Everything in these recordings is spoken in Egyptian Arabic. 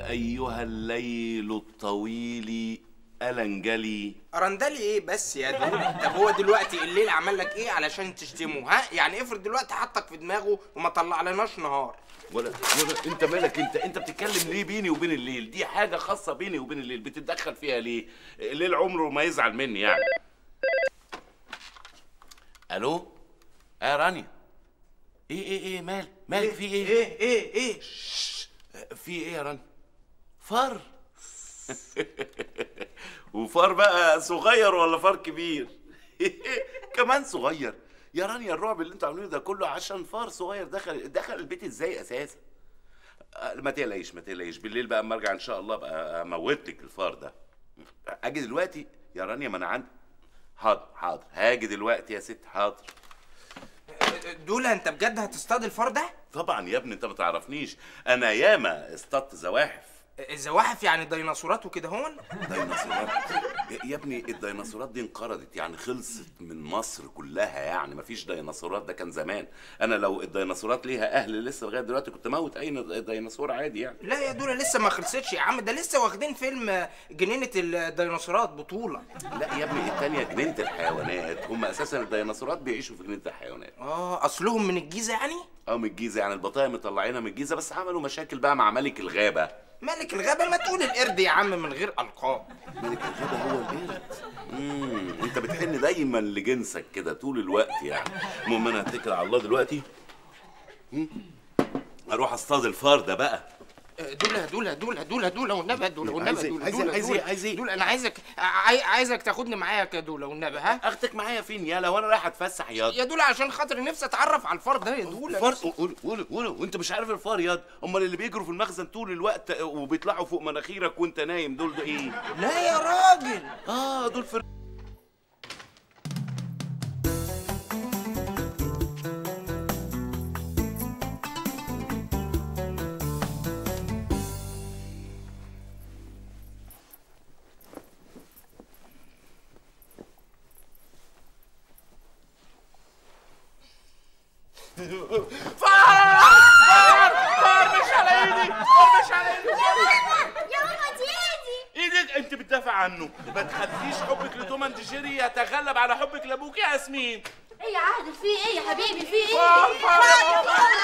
يا ايها الليل الطويل الانجلي ارندلي ايه بس يا دول طب هو دلوقتي الليل عمل لك ايه علشان تشتمه ها يعني افرض دلوقتي حطك في دماغه وما طلعلناش نهار ولا ولا انت مالك انت انت بتتكلم ليه بيني وبين الليل دي حاجه خاصه بيني وبين الليل بتتدخل فيها ليه الليل عمره ما يزعل مني يعني الو اه رانيا ايه ايه ايه مال مالك في ايه ايه ايه ايه في ايه يا رانيا فار وفار بقى صغير ولا فار كبير كمان صغير يا رانيا الرعب اللي انتوا عاملينه ده كله عشان فار صغير دخل دخل البيت ازاي اساسا آه، ما تقلقيش ما تقلقيش بالليل بقى اما ارجع ان شاء الله بقى اموت لك الفار ده اجي دلوقتي يا رانيا ما انا عندي حاضر حاضر هاجي دلوقتي يا ست حاضر دول انت بجد هتصطاد الفار ده طبعا يا ابني انت ما تعرفنيش انا ياما اصطدت زواحف الزواحف يعني ديناصورات وكده هون ديناصورات يا- يا ابني الديناصورات دي انقرضت يعني خلصت من مصر كلها يعني مفيش ديناصورات ده كان زمان انا لو الديناصورات ليها اهل لسه لغايه دلوقتي كنت موت اي ديناصور عادي يعني لا يا دول لسه ما خلصتش يا عم ده لسه واخدين فيلم آه، جنينة الديناصورات بطولة لا يا ابني التانية جنينة الحيوانات هم اساسا الديناصورات بيعيشوا في جنينة الحيوانات اه اصلهم من الجيزة يعني اه من الجيزة يعني البطايا مطلعينها من الجيزة بس عملوا مشاكل بقى مع ملك الغابة ملك الغابة ما تقول القرد يا عم من غير ألقاب ملك الغابة هو القرد امم انت بتحن دايما لجنسك كده طول الوقت يعني المهم انا هتكل على الله دلوقتي مم. اروح اصطاد الفار ده بقى دولة دولة دولة دولة دولة والنبي دولة والنبي عايز إيه؟ دولة عايز إيه؟ دولة عايز إيه؟ دولة عايز إيه؟ دولة أنا عايزك عاي- عايزك تاخدني معاك يا دولة والنبي ها اخدك معايا فين يالا وانا رايح اتفسح ياض يا دولة عشان خاطر نفسي أتعرف على الفار ده يا دولة فار قول قول قول وانت مش عارف الفار ياض امال اللي بيجروا في المخزن طول الوقت وبيطلعوا فوق مناخيرك وانت نايم دول ده ايه لا يا راجل اه دول فر يا ماما دي ايدي ايدك انت بتدافع عنه ما تخليش حبك لتوم اند جيري يتغلب على حبك لابوك يا ياسمين ايه يا عادل في ايه يا حبيبي في ايه فار فار يا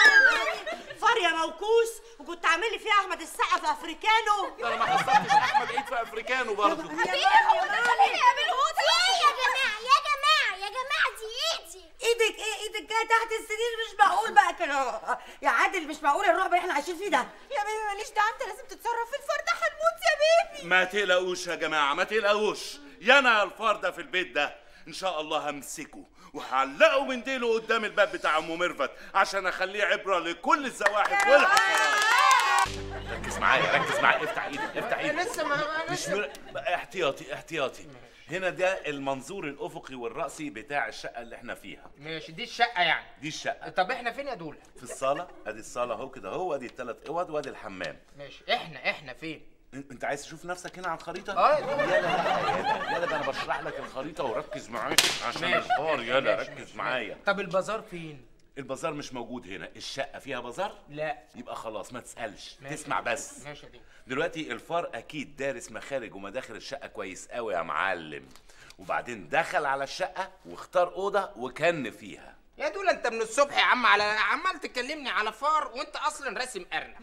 فار يا موكوس وكنت عامل لي فيها احمد السقا في افريكانو انا ما حصلتش احمد عيد في افريكانو برضه حبيبي خليني اقابلهوت ايه يا جماعه يا جماعه يا جماعه دي ايدي ايدك ايه ايدك جايه تحت السرير مش معقول بقى كده يا عادل مش معقول الرعب اللي احنا عايشين فيه ده يا بيبي ماليش دعوه انت لازم تتصرف في الفار ده هنموت يا بيبي ما تقلقوش يا جماعه ما تقلقوش يا انا الفار ده في البيت ده ان شاء الله همسكه وهعلقه من ديله قدام الباب بتاع ام ميرفت عشان اخليه عبره لكل الزواحف والحشرات ركز معايا ركز معايا افتح ايدك افتح ايدك لسه ما مش مر... احتياطي احتياطي هنا ده المنظور الافقي والراسي بتاع الشقه اللي احنا فيها ماشي دي الشقة يعني دي الشقه طب احنا فين يا دولة في الصاله ادي الصاله اهو كده اهو ادي الثلاث اوض وادي الحمام ماشي احنا احنا فين إن- انت عايز تشوف نفسك هنا على الخريطه اه يا دولة. يلا يلا يلا ده انا بشرح لك الخريطه وركز معايا عشان ماشي، الفار ماشي، يلا ماشي، ركز ماشي. معايا طب البازار فين البازار مش موجود هنا الشقه فيها بازار لا يبقى خلاص ما تسالش ماشي. تسمع بس ماشي يا دولة دلوقتي الفار اكيد دارس مخارج ومداخل الشقه كويس قوي يا معلم وبعدين دخل على الشقه واختار اوضه وكن فيها يا دولة انت من الصبح يا عم على عمال تكلمني على فار وانت اصلا راسم ارنب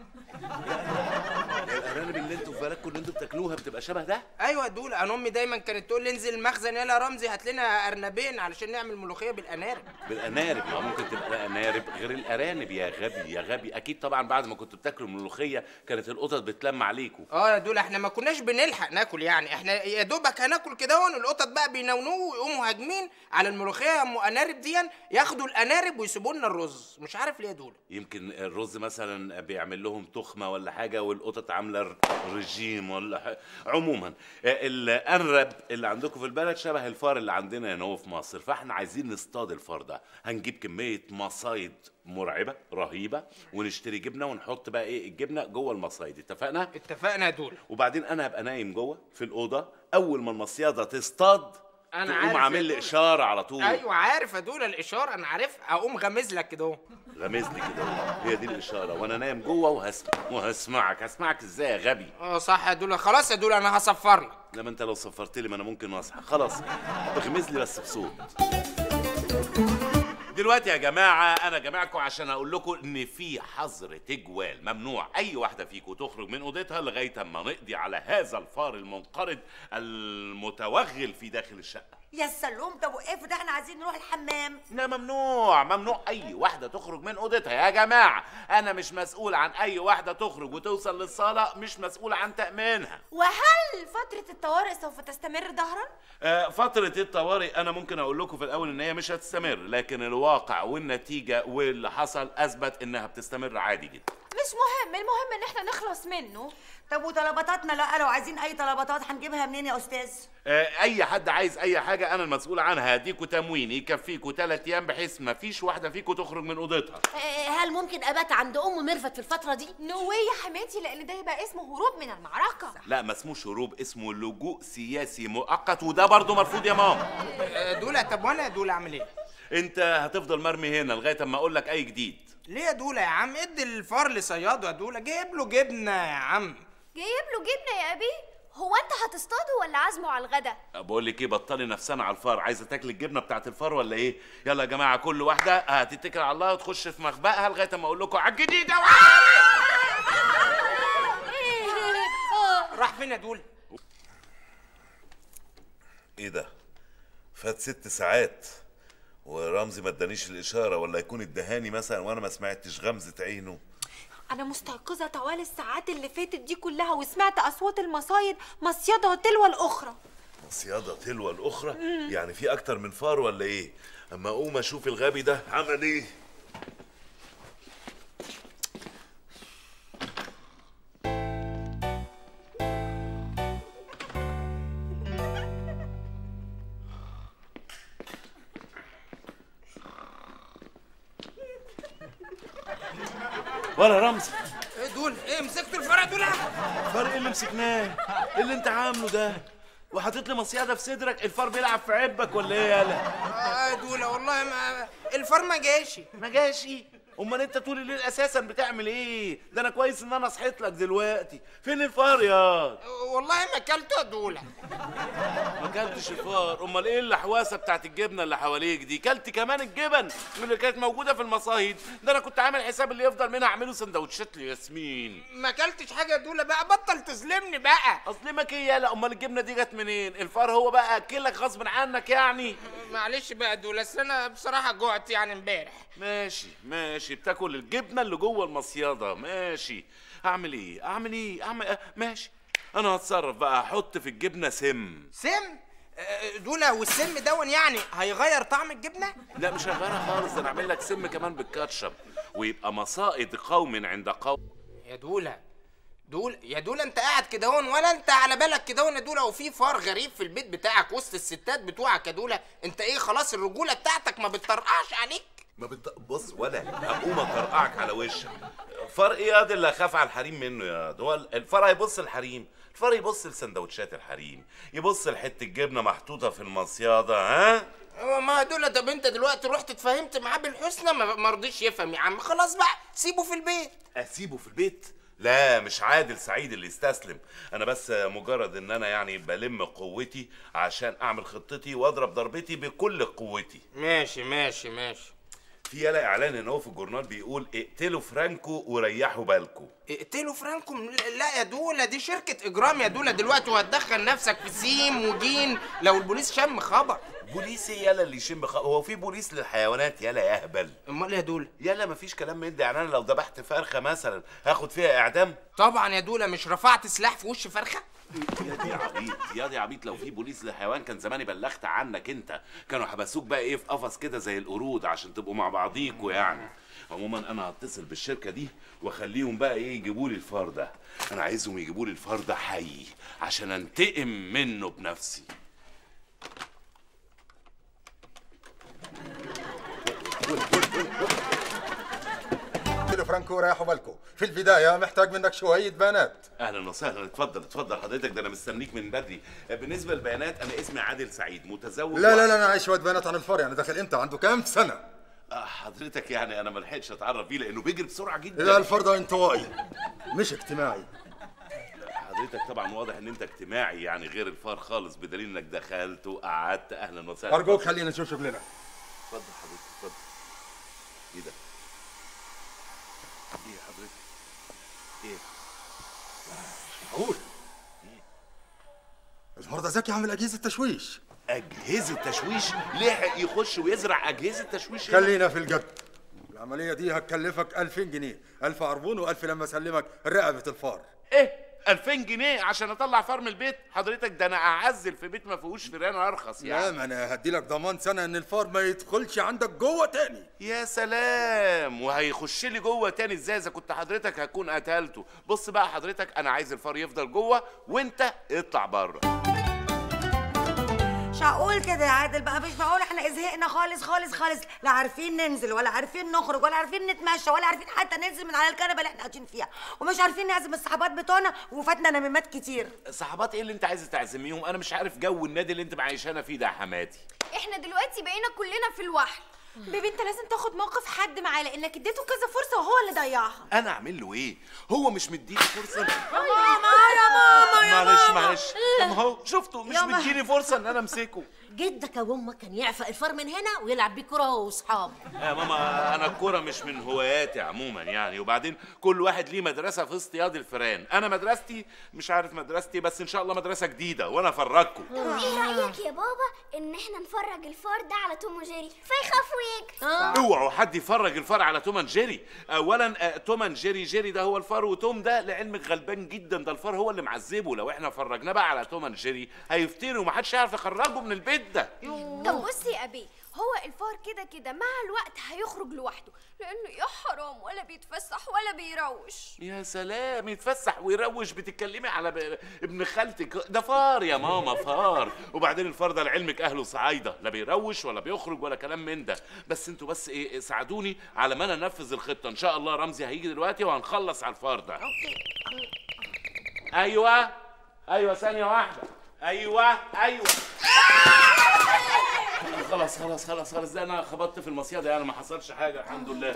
الارانب اللي انتوا في بالكم اللي انتوا بتاكلوها بتبقى شبه ده ايوه يا دولة انا امي دايما كانت تقول لي انزل المخزن يلا يا رمزي هات لنا ارنبين علشان نعمل ملوخيه بالانارب بالانارب ما ممكن تبقى انارب غير الارانب يا غبي يا غبي اكيد طبعا بعد ما كنتوا بتاكلوا الملوخيه كانت القطط بتلم عليكم اه يا دولة احنا ما كناش بنلحق ناكل يعني احنا يا دوبك هناكل كده هون القطط بقى بينونوا ويقوموا هاجمين على الملوخيه يا ام انارب دي ياخدوا الانارب ويسيبوا لنا الرز مش عارف ليه يا دولة يمكن الرز مثلا بيعمل لهم تخمه ولا حاجه والقطط عامله ر- رجيم ولا حاجة. عموما الانرب اللي عندكم في البلد شبه الفار اللي عندنا هنا هو في مصر فاحنا عايزين نصطاد الفار ده هنجيب كميه مصايد مرعبه رهيبه ونشتري جبنه ونحط بقى ايه الجبنه جوه المصايد اتفقنا اتفقنا يا دولة وبعدين انا هبقى نايم جوه في الاوضه اول ما المصياده تصطاد أنا تقوم عارف عامل يا لي دولة. اشاره على طول ايوه عارف يا دولا الاشاره انا عارف اقوم غمز لك كده اهو غمز لي كده هي دي الاشاره وانا نايم جوه وهسمع وهسمعك هسمعك ازاي يا غبي اه صح يا دولا خلاص يا دولا انا هصفر لك لما انت لو صفرت لي ما انا ممكن اصحى خلاص اغمز لي بس بصوت دلوقتي يا جماعة أنا جماعكم عشان أقول لكم إن في حظر تجوال ممنوع أي واحدة فيكم تخرج من أوضتها لغاية أما نقضي على هذا الفار المنقرض المتوغل في داخل الشقة يا سلوم طب وقفوا ده احنا عايزين نروح الحمام لا ممنوع ممنوع اي واحده تخرج من اوضتها يا جماعه انا مش مسؤول عن اي واحده تخرج وتوصل للصاله مش مسؤول عن تامينها وهل فترة الطوارئ سوف تستمر دهرا؟ آه، فترة الطوارئ أنا ممكن أقول لكم في الأول إن هي مش هتستمر، لكن الواقع والنتيجة واللي حصل أثبت إنها بتستمر عادي جدا. مش مهم المهم ان احنا نخلص منه طب وطلباتاتنا لا لو عايزين اي طلباتات هنجيبها منين يا استاذ آه، أي حد عايز أي حاجة أنا المسؤول عنها هديكوا تموين يكفيكوا تلات أيام بحيث ما فيش واحدة فيكوا تخرج من أوضتها. آه، هل ممكن ابات عند ام ميرفت في الفتره دي نو يا حماتي لان ده يبقى اسمه هروب من المعركة لا ما اسموش هروب اسمه لجوء سياسي مؤقت وده برضه مرفوض يا ماما. آه، دولا طب وانا يا دولا اعمل ايه أنت هتفضل مرمي هنا لغاية أما أقول لك أي جديد. ليه يا دولا يا عم ادي الفار لصياده يا دولا جايب له جبنه يا عم جايب له جبنة يا ابي هو انت هتصطاده ولا عازمه على الغدا بقول لك ايه بطلي نفسنا على الفار عايزه تاكلي الجبنه بتاعت الفار ولا ايه يلا يا جماعه كل واحده هتتكل على الله وتخش في مخبأها لغايه اما اقول لكم على الجديده راح فين يا دولا ايه ده فات ست ساعات ورمزي ما ادانيش الاشاره ولا يكون ادهاني مثلا وانا ما سمعتش غمزه عينه انا مستيقظة طوال الساعات اللي فاتت دي كلها وسمعت اصوات المصايد مصيدة تلو الاخرى صياده تلو الاخرى يعني في اكتر من فار ولا ايه اما اقوم اشوف الغبي ده عمل ايه ولا رمزي ايه دول ايه مسكتوا الفار يا دولا الفار ايه اللي مسكناه ايه اللي انت عامله ده وحاطط لي مصيده في صدرك الفار بيلعب في عبك ولا ايه يالا اه يا دولا والله ما الفار ما جاش ما جاشي امال انت طول الليل اساسا بتعمل ايه ده انا كويس ان انا صحيت لك دلوقتي فين الفار يا والله ما اكلته يا دولا ما اكلتش الفار امال ايه اللحواسه بتاعت الجبنه اللي حواليك دي كلت كمان الجبن اللي كانت موجوده في المصايد ده انا كنت عامل حساب اللي يفضل منها اعمله سندوتشات لياسمين ما اكلتش حاجه يا دولا بقى بطل تظلمني بقى اظلمك ايه يالا امال الجبنه دي جت منين الفار هو بقى اكلك غصب عنك يعني معلش بقى يا دولا اصل انا بصراحه جوعت يعني امبارح ماشي ماشي بتاكل الجبنه اللي جوه المصيده ماشي اعمل ايه اعمل ايه اعمل آه، ماشي انا هتصرف بقى احط في الجبنه سم سم آه، دولا والسم دون يعني هيغير طعم الجبنه لا مش هغيرها خالص ده انا اعمل لك سم كمان بالكاتشب ويبقى مصائد قوم عند قوم يا دولا دول يا دولا انت قاعد كده هون ولا انت على بالك كده هون يا دولا وفي فار غريب في البيت بتاعك وسط الستات بتوعك يا دولا انت ايه خلاص الرجوله بتاعتك ما بتطرقعش عليك ما بت... بص ولا هقوم اطرقعك على وشك فار ايه ياض اللي اخاف على الحريم منه يا هو الفار هيبص الحريم الفار يبص لسندوتشات الحريم يبص لحته جبنه محطوطه في المصياده ها هو ما دول طب انت دلوقتي رحت اتفاهمت معاه بالحسنى ما ما رضيش يفهم يا عم خلاص بقى سيبه في البيت اسيبه في البيت لا مش عادل سعيد اللي يستسلم انا بس مجرد ان انا يعني بلم قوتي عشان اعمل خطتي واضرب ضربتي بكل قوتي ماشي ماشي ماشي في يالا اعلان ان هو في الجورنال بيقول اقتلوا فرانكو وريحوا بالكم اقتلوا فرانكو لا يا دولا دي شركة اجرام يا دولا دلوقتي وهتدخل نفسك في سيم وجين لو البوليس شم خبر بوليس إيه يالا اللي يشم خ... هو في بوليس للحيوانات يالا يا اهبل امال يا دولا يالا مفيش كلام من ده يعني انا لو ذبحت فرخه مثلا هاخد فيها اعدام طبعا يا دولا مش رفعت سلاح في وش فرخه يا دي عبيط يا دي عبيط لو في بوليس للحيوان كان زماني بلغت عنك انت كانوا حبسوك بقى ايه في قفص كده زي القرود عشان تبقوا مع بعضيكوا يعني عموما انا هتصل بالشركه دي واخليهم بقى ايه يجيبوا لي الفار ده انا عايزهم يجيبوا لي الفار ده حي عشان انتقم منه بنفسي كده فرانكو رايحوا بالكم في البدايه محتاج منك شويه بيانات اهلا وسهلا اتفضل اتفضل حضرتك ده انا مستنيك من بدري بالنسبه للبيانات انا اسمي عادل سعيد متزوج لا و- لا لا انا عايز شويه بيانات عن الفار يعني داخل امتى عنده كام سنه آه، حضرتك يعني انا ما لحقتش اتعرف بيه لانه بيجري بسرعه لا جدا الفار ده انطوائي مش اجتماعي حضرتك طبعا واضح ان انت اجتماعي يعني غير الفار خالص بدليل انك دخلت وقعدت اهلا وسهلا ارجوك خلينا نشوف شغلنا اتفضل حضرتك اتفضل ايه ده ايه حضرتك ايه معقول الفار ده ذكي عامل اجهزه تشويش اجهزه تشويش لحق يخش ويزرع اجهزه تشويش هنا؟ خلينا في الجد العمليه دي هتكلفك 2000 جنيه 1000 عربون و1000 لما اسلمك رقبه الفار ايه 2000 جنيه عشان اطلع فار من البيت حضرتك ده انا اعزل في بيت ما فيهوش فيران ارخص لا يعني ما انا هديلك ضمان سنه ان الفار ما يدخلش عندك جوه تاني يا سلام وهيخش لي جوه تاني ازاي اذا كنت حضرتك هكون قتلته بص بقى حضرتك انا عايز الفار يفضل جوه وانت اطلع بره مش معقول كده يا عادل بقى مش معقول احنا زهقنا خالص خالص خالص لا عارفين ننزل ولا عارفين نخرج ولا عارفين نتمشى ولا عارفين حتى ننزل من على الكنبه اللي احنا قاعدين فيها ومش عارفين نعزم الصحابات بتوعنا وفاتنا نميمات كتير صحابات ايه اللي انت عايز تعزميهم انا مش عارف جو النادي اللي انت معيشانا فيه ده يا حماتي احنا دلوقتي بقينا كلنا في الوحل بيبي انت لازم تاخد موقف حد معاه لانك اديته كذا فرصه وهو اللي ضيعها انا اعمل له ايه هو مش مديني فرصه ماما يا ماما يا معلش ماما معلش طب هو شفتوا مش يا ما- مديني فرصه ان انا امسكه جدك يا امك كان يعفق الفار من هنا ويلعب بيه كوره هو واصحابه يا ماما انا الكوره مش من هواياتي عموما يعني وبعدين كل واحد ليه مدرسه في اصطياد الفيران انا مدرستي مش عارف مدرستي بس ان شاء الله مدرسه جديده وانا افرجكم ايه رأيك يا بابا ان احنا نفرج الفار ده على توم وجيري فيخافوا يجري اوعوا حد يفرج الفار على توم اند جيري اولا آه، توم اند جيري جيري ده هو الفار وتوم ده لعلمك غلبان جدا ده الفار هو اللي معذبه لو احنا فرجناه بقى على توم اند جيري هيفتري ومحدش هيعرف يخرجه من البيت ده طب بص يا ابي هو الفار كده كده مع الوقت هيخرج لوحده لانه يا حرام ولا بيتفسح ولا بيروش يا سلام يتفسح ويروش بتتكلمي على ب... ابن خالتك ده فار يا ماما فار وبعدين الفار ده لعلمك اهله صعايده لا بيروش ولا بيخرج ولا كلام من ده بس انتوا بس ايه ساعدوني على ما انا انفذ الخطه ان شاء الله رمزي هيجي دلوقتي وهنخلص على الفار ده ايوه ايوه ثانيه واحده ايوه ايوه خلاص خلاص خلاص خلاص ده انا خبطت في المصيده يعني ما حصلش حاجه الحمد لله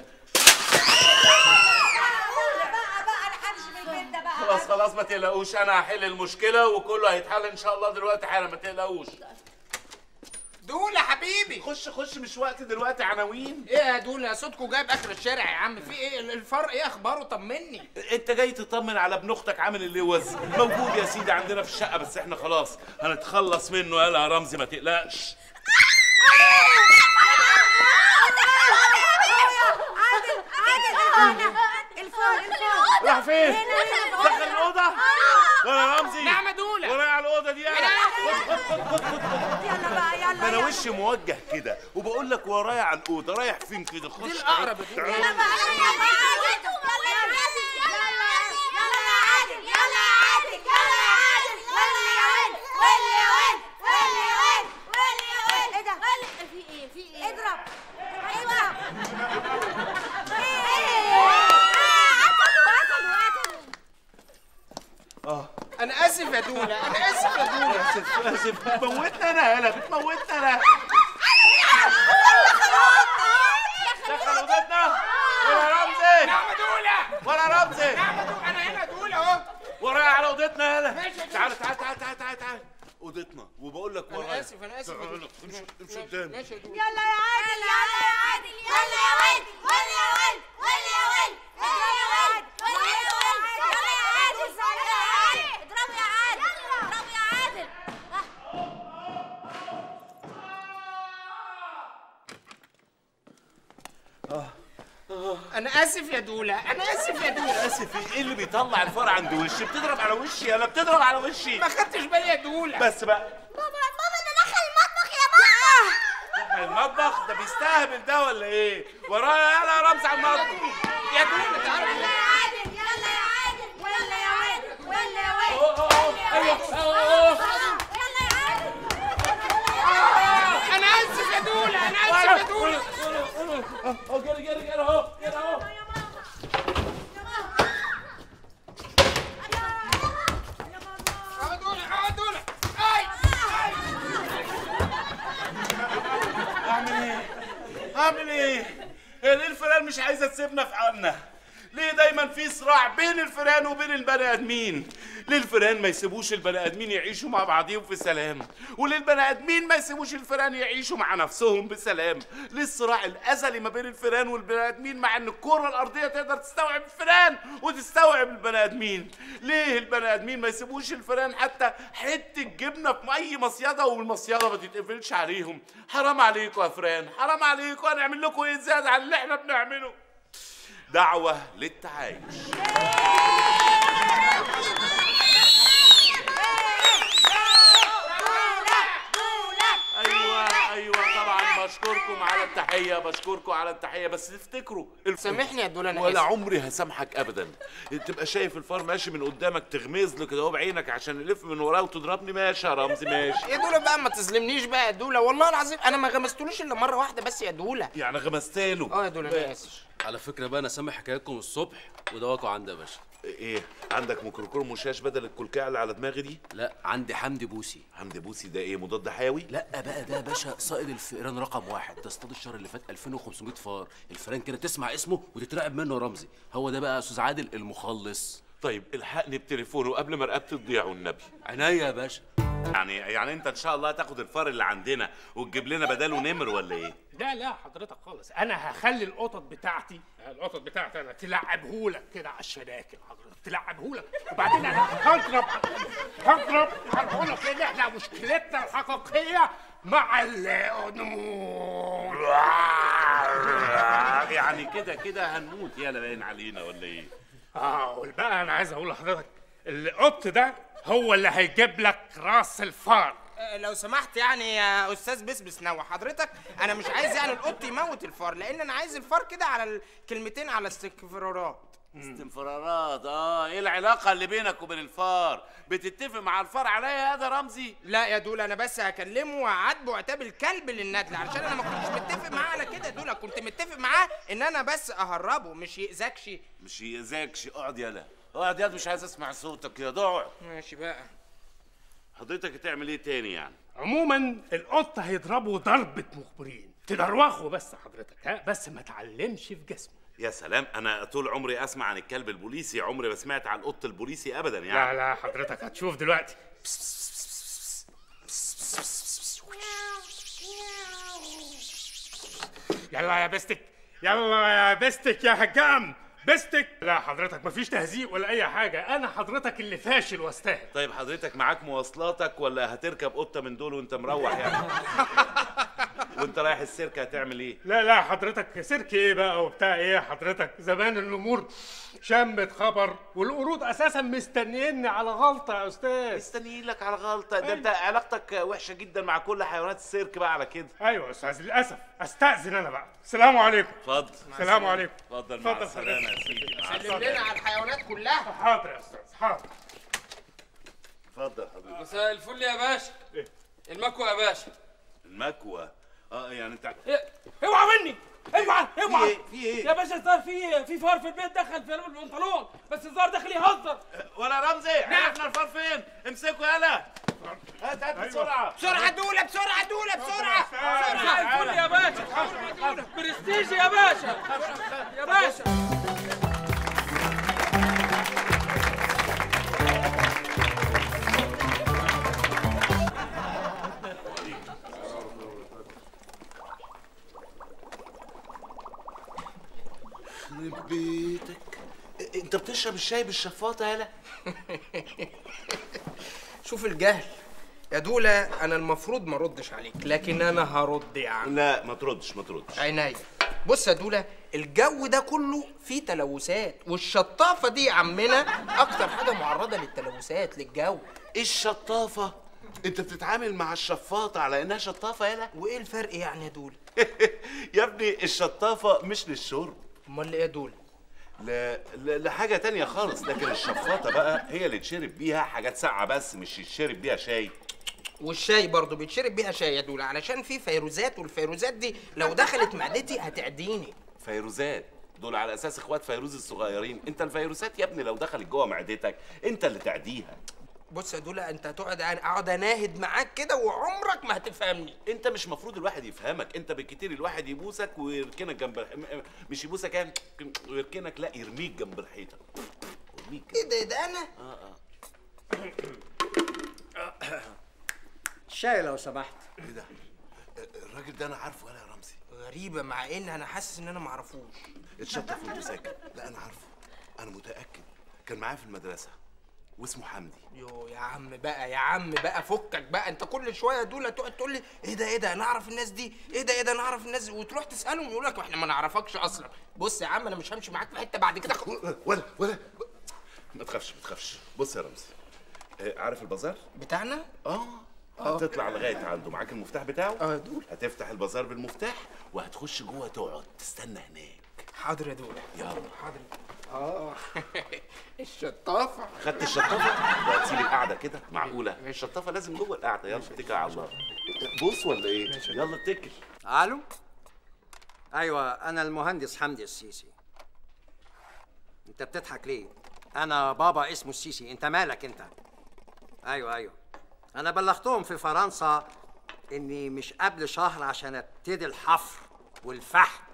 بقى بقى انا همشي من البيت ده بقى خلاص خلاص ما تقلقوش انا هحل المشكله وكله هيتحل ان شاء الله دلوقتي حالا ما تقلقوش دولة حبيبي خش خش مش وقت دلوقتي عناوين ايه يا دولة صوتكوا جايب اخر الشارع يا عم في ايه الفرق ايه اخباره طمني انت جاي تطمن على ابن اختك عامل اللوز موجود يا سيدي عندنا في الشقه بس احنا خلاص هنتخلص منه يلا يا رمزي ما تقلقش عادل عادل الفار الفار راح فين دخل الاوضه ولا رمزي نعم يا دولة. ولا على الاوضه دي لا. خد خد خد خد خد يلا بقى يلا ما انا يلا. وشي موجه كده وبقول لك ورايا على الاوضه رايح فين كده خش دي الأقرب يا دولة. تعال. ايه ده في ايه في ايه اضرب اضرب انا اسف يا دولة انا اسف يا دولة اسف اسف بتموتنا انا يالا بتموتنا انا دخل اوضتنا ولا رمزي نعم يا دولة ولا رمزي نعم يا دولة انا هنا يا دولة اهو ورايا على اوضتنا يالا ماشي يا تعال تعال تعال تعال تعال تعال اوضتنا وبقول لك ورايا انا اسف انا اسف يا تعال، دولة. امشي امشي ماشي- قدامي ماشي يا دولة يلا يا عادل يلا يا عادل يلا يا ولد ولا يا ولد ولا يا ولد ولا يا ولد ولا يا ولد يلا يا عادل يلا يا عادل اضربوا يا عادل اضربوا يا عادل انا اسف يا دولة انا اسف يا دولة اسف ايه اللي بيطلع الفار عند وشي بتضرب على وشي انا بتضرب على وشي ما خدتش بالي يا دولة بس بقى بابا بابا ده دخل المطبخ يا بابا دخل المطبخ ده بيستهبل ده ولا ايه ورايا يلا يا رمزي على المطبخ يا دولة تعالى يلا يا عادل يلا يا عادل ولا يا ولد ولا يا ولد أوه، أوه، أوه، ايوه أوه، أوه. يلا يا عادل انا اسف يا دولة انا اسف يا دولة اهو جري جري جري اهو جري اهو اعمل ايه هي ليه الفئران مش عايزه تسيبنا في حالنا ليه دايما في صراع بين الفئران وبين البني ادمين ليه الفئران ما يسيبوش البني ادمين يعيشوا مع بعضهم في سلام وليه البني ادمين ما يسيبوش الفئران يعيشوا مع نفسهم بسلام ليه الصراع الازلي ما بين الفئران والبني ادمين مع ان الكره الارضيه تقدر تستوعب الفئران وتستوعب البني ادمين ليه البني ادمين ما يسيبوش الفئران حتى حته جبنه في اي مصيده والمصيده ما تتقفلش عليهم حرام عليكم يا فئران حرام عليكم هنعمل لكم ايه زياده عن اللي احنا بنعمله دعوه للتعايش ايوه ايوه طبعا بشكركم على التحيه بشكركم على التحيه بس تفتكروا الف- سامحني يا دول انا ولا آسف. عمري هسامحك ابدا تبقى شايف الفار ماشي من قدامك تغمز له كده اهو بعينك عشان يلف من وراه وتضربني ماشي يا رمزي ماشي يا دوله بقى ما تظلمنيش بقى يا دوله والله العظيم انا ما غمستلوش الا مره واحده بس يا دوله يعني غمزتله اه يا دوله انا اسف على فكره بقى انا سامع حكايتكم الصبح ودواكوا عندي يا باشا ايه عندك ميكروكروم مشاش بدل الكلكعه اللي على دماغي دي لا عندي حمدي بوسي حمدي بوسي ده ايه مضاد حيوي لا بقى ده يا باشا صائد الفئران رقم واحد تصطاد الشهر اللي فات 2500 فار الفئران كده تسمع اسمه وتترعب منه يا رمزي هو ده بقى يا استاذ عادل المخلص طيب الحقني بتليفونه قبل ما رقبتي تضيع والنبي عينيا يا باشا يعني يعني انت ان شاء الله هتاخد الفار اللي عندنا وتجيب لنا بداله نمر ولا ايه لا لا حضرتك خالص انا هخلي القطط بتاعتي القطط بتاعتي انا تلعبهولك كده على الشناكل حضرتك تلعبهولك وبعدين انا هضرب هضرب هضربهولك لان احنا مشكلتنا الحقيقيه مع النمور يعني كده كده هنموت يالا باين علينا ولا ايه اه والبقى انا عايز اقول لحضرتك القط ده هو اللي هيجيب لك راس الفار آه، لو سمحت يعني يا استاذ بسبس نوع حضرتك انا مش عايز يعني القط يموت الفار لان انا عايز الفار كده على الكلمتين على الاستكفرارات استنفرارات اه ايه العلاقه اللي بينك وبين الفار بتتفق مع الفار عليا يا ده رمزي لا يا دول انا بس هكلمه وعاتبه عتاب الكلب للندل علشان انا ما كنتش متفق معاه على كده دول كنت متفق معاه ان انا بس اهربه مش يأذكش مش يأذاكش اقعد يالا اقعد يالا مش عايز اسمع صوتك يا ضاع ماشي بقى حضرتك هتعمل ايه تاني يعني عموما القط هيضربه ضربة مخبرين تدروخه بس حضرتك ها بس ما تعلمش في جسمه يا سلام انا طول عمري اسمع عن الكلب البوليسي عمري ما سمعت عن القط البوليسي ابدا لا يعني لا حضرتك هتشوف دلوقتي يلا يا بستك يلا يا بستك يا هجام بستك لا حضرتك مفيش تهزيق ولا اي حاجه انا حضرتك اللي فاشل واستاهل طيب حضرتك معاك مواصلاتك ولا هتركب قطه من دول وانت مروح يعني وانت رايح السيرك هتعمل ايه لا لا حضرتك سيرك ايه بقى وبتاع ايه حضرتك زمان الامور شمت خبر والقرود اساسا مستنيني على غلطه يا استاذ مستنيين لك على غلطه ده انت علاقتك وحشه جدا مع كل حيوانات السيرك بقى على كده ايوه يا استاذ للاسف استاذن انا بقى السلام عليكم اتفضل السلام عليكم اتفضل مع اتفضل السلامه يا حضرتك. سيدي مع سلم السلامه لنا على الحيوانات كلها حاضر يا استاذ حاضر اتفضل حضرتك مساء الفل يا باشا المكوى يا باشا المكوى اه يعني انت إيه، اوعى مني اوعى اوعى ايه؟ في ايه؟ يا باشا الظاهر في في فار في البيت دخل في البنطلون بس الظاهر داخل يهزر ولا رمزي عرفنا الفار فين امسكوا يلا هات هات بسرعه بسرعه دوله بسرعه دوله بسرعه مساء الفل يا باشا برستيج يا باشا يا باشا يخرب بيتك إيه، انت بتشرب الشاي بالشفاطه يالا شوف الجهل يا دولة أنا المفروض ما أردش عليك لكن أنا هرد يا عم لا ما تردش ما تردش عينيا بص يا دولة الجو ده كله فيه تلوثات والشطافة دي يا عمنا أكتر حاجة معرضة للتلوثات للجو ايه الشطافه انت بتتعامل مع الشفاطه على انها شطافه يالا وإيه الفرق يعني يا دولة؟ يا ابني الشطافه مش للشرب أمال إيه يا دولة؟ لا لا- لحاجه تانية خالص لكن الشفاطه بقى هي اللي تشرب بيها حاجات ساقعه بس مش يتشرب بيها شاي والشاي برضه بيتشرب بيها شاي يا دولة علشان في فيروزات والفيروزات دي لو دخلت معدتي هتعديني فيروزات دول على اساس اخوات فيروز الصغيرين انت الفيروسات يا ابني لو دخلت جوه معدتك انت اللي تعديها بص يا دولا انت هتقعد اقعد اناهد معاك كده وعمرك ما هتفهمني انت مش مفروض الواحد يفهمك انت بالكتير الواحد يبوسك ويركنك جنب الح- م- مش يبوسك يعني ويركنك لا يرميك جنب الحيطه يرميك ايه ده ده انا اه اه شاي لو سمحت ايه ده الراجل ده انا عارفه ولا يا رمزي غريبه مع ان انا حاسس ان انا ما اعرفوش اتشطف وانت ساكت لا انا عارفه انا متاكد كان معايا في المدرسه واسمه حمدي يو يا عم بقى يا عم بقى فكك بقى انت كل شويه دول تقعد تقول لي ايه ده ايه ده انا اعرف الناس دي ايه ده ايه ده انا اعرف الناس دي وتروح تسالهم يقول لك احنا ما نعرفكش اصلا بص يا عم انا مش همشي معاك في حته بعد كده ولا ولا ما تخافش ما تخافش بص يا رمزي آه، عارف البازار بتاعنا اه هتطلع لغايه عنده معاك المفتاح بتاعه اه دول هتفتح البازار بالمفتاح وهتخش جوه تقعد تستنى هناك حاضر يا دول يلا حاضر اه الشطافه خدت الشطافه وهتسيب القعده كده معقوله الشطافه لازم جوه القعده يلا اتكل على الله بص ولا ايه يلا اتكل الو ايوه انا المهندس حمدي السيسي انت بتضحك ليه انا بابا اسمه السيسي انت مالك انت ايوه ايوه انا بلغتهم في فرنسا اني مش قبل شهر عشان ابتدي الحفر والفحت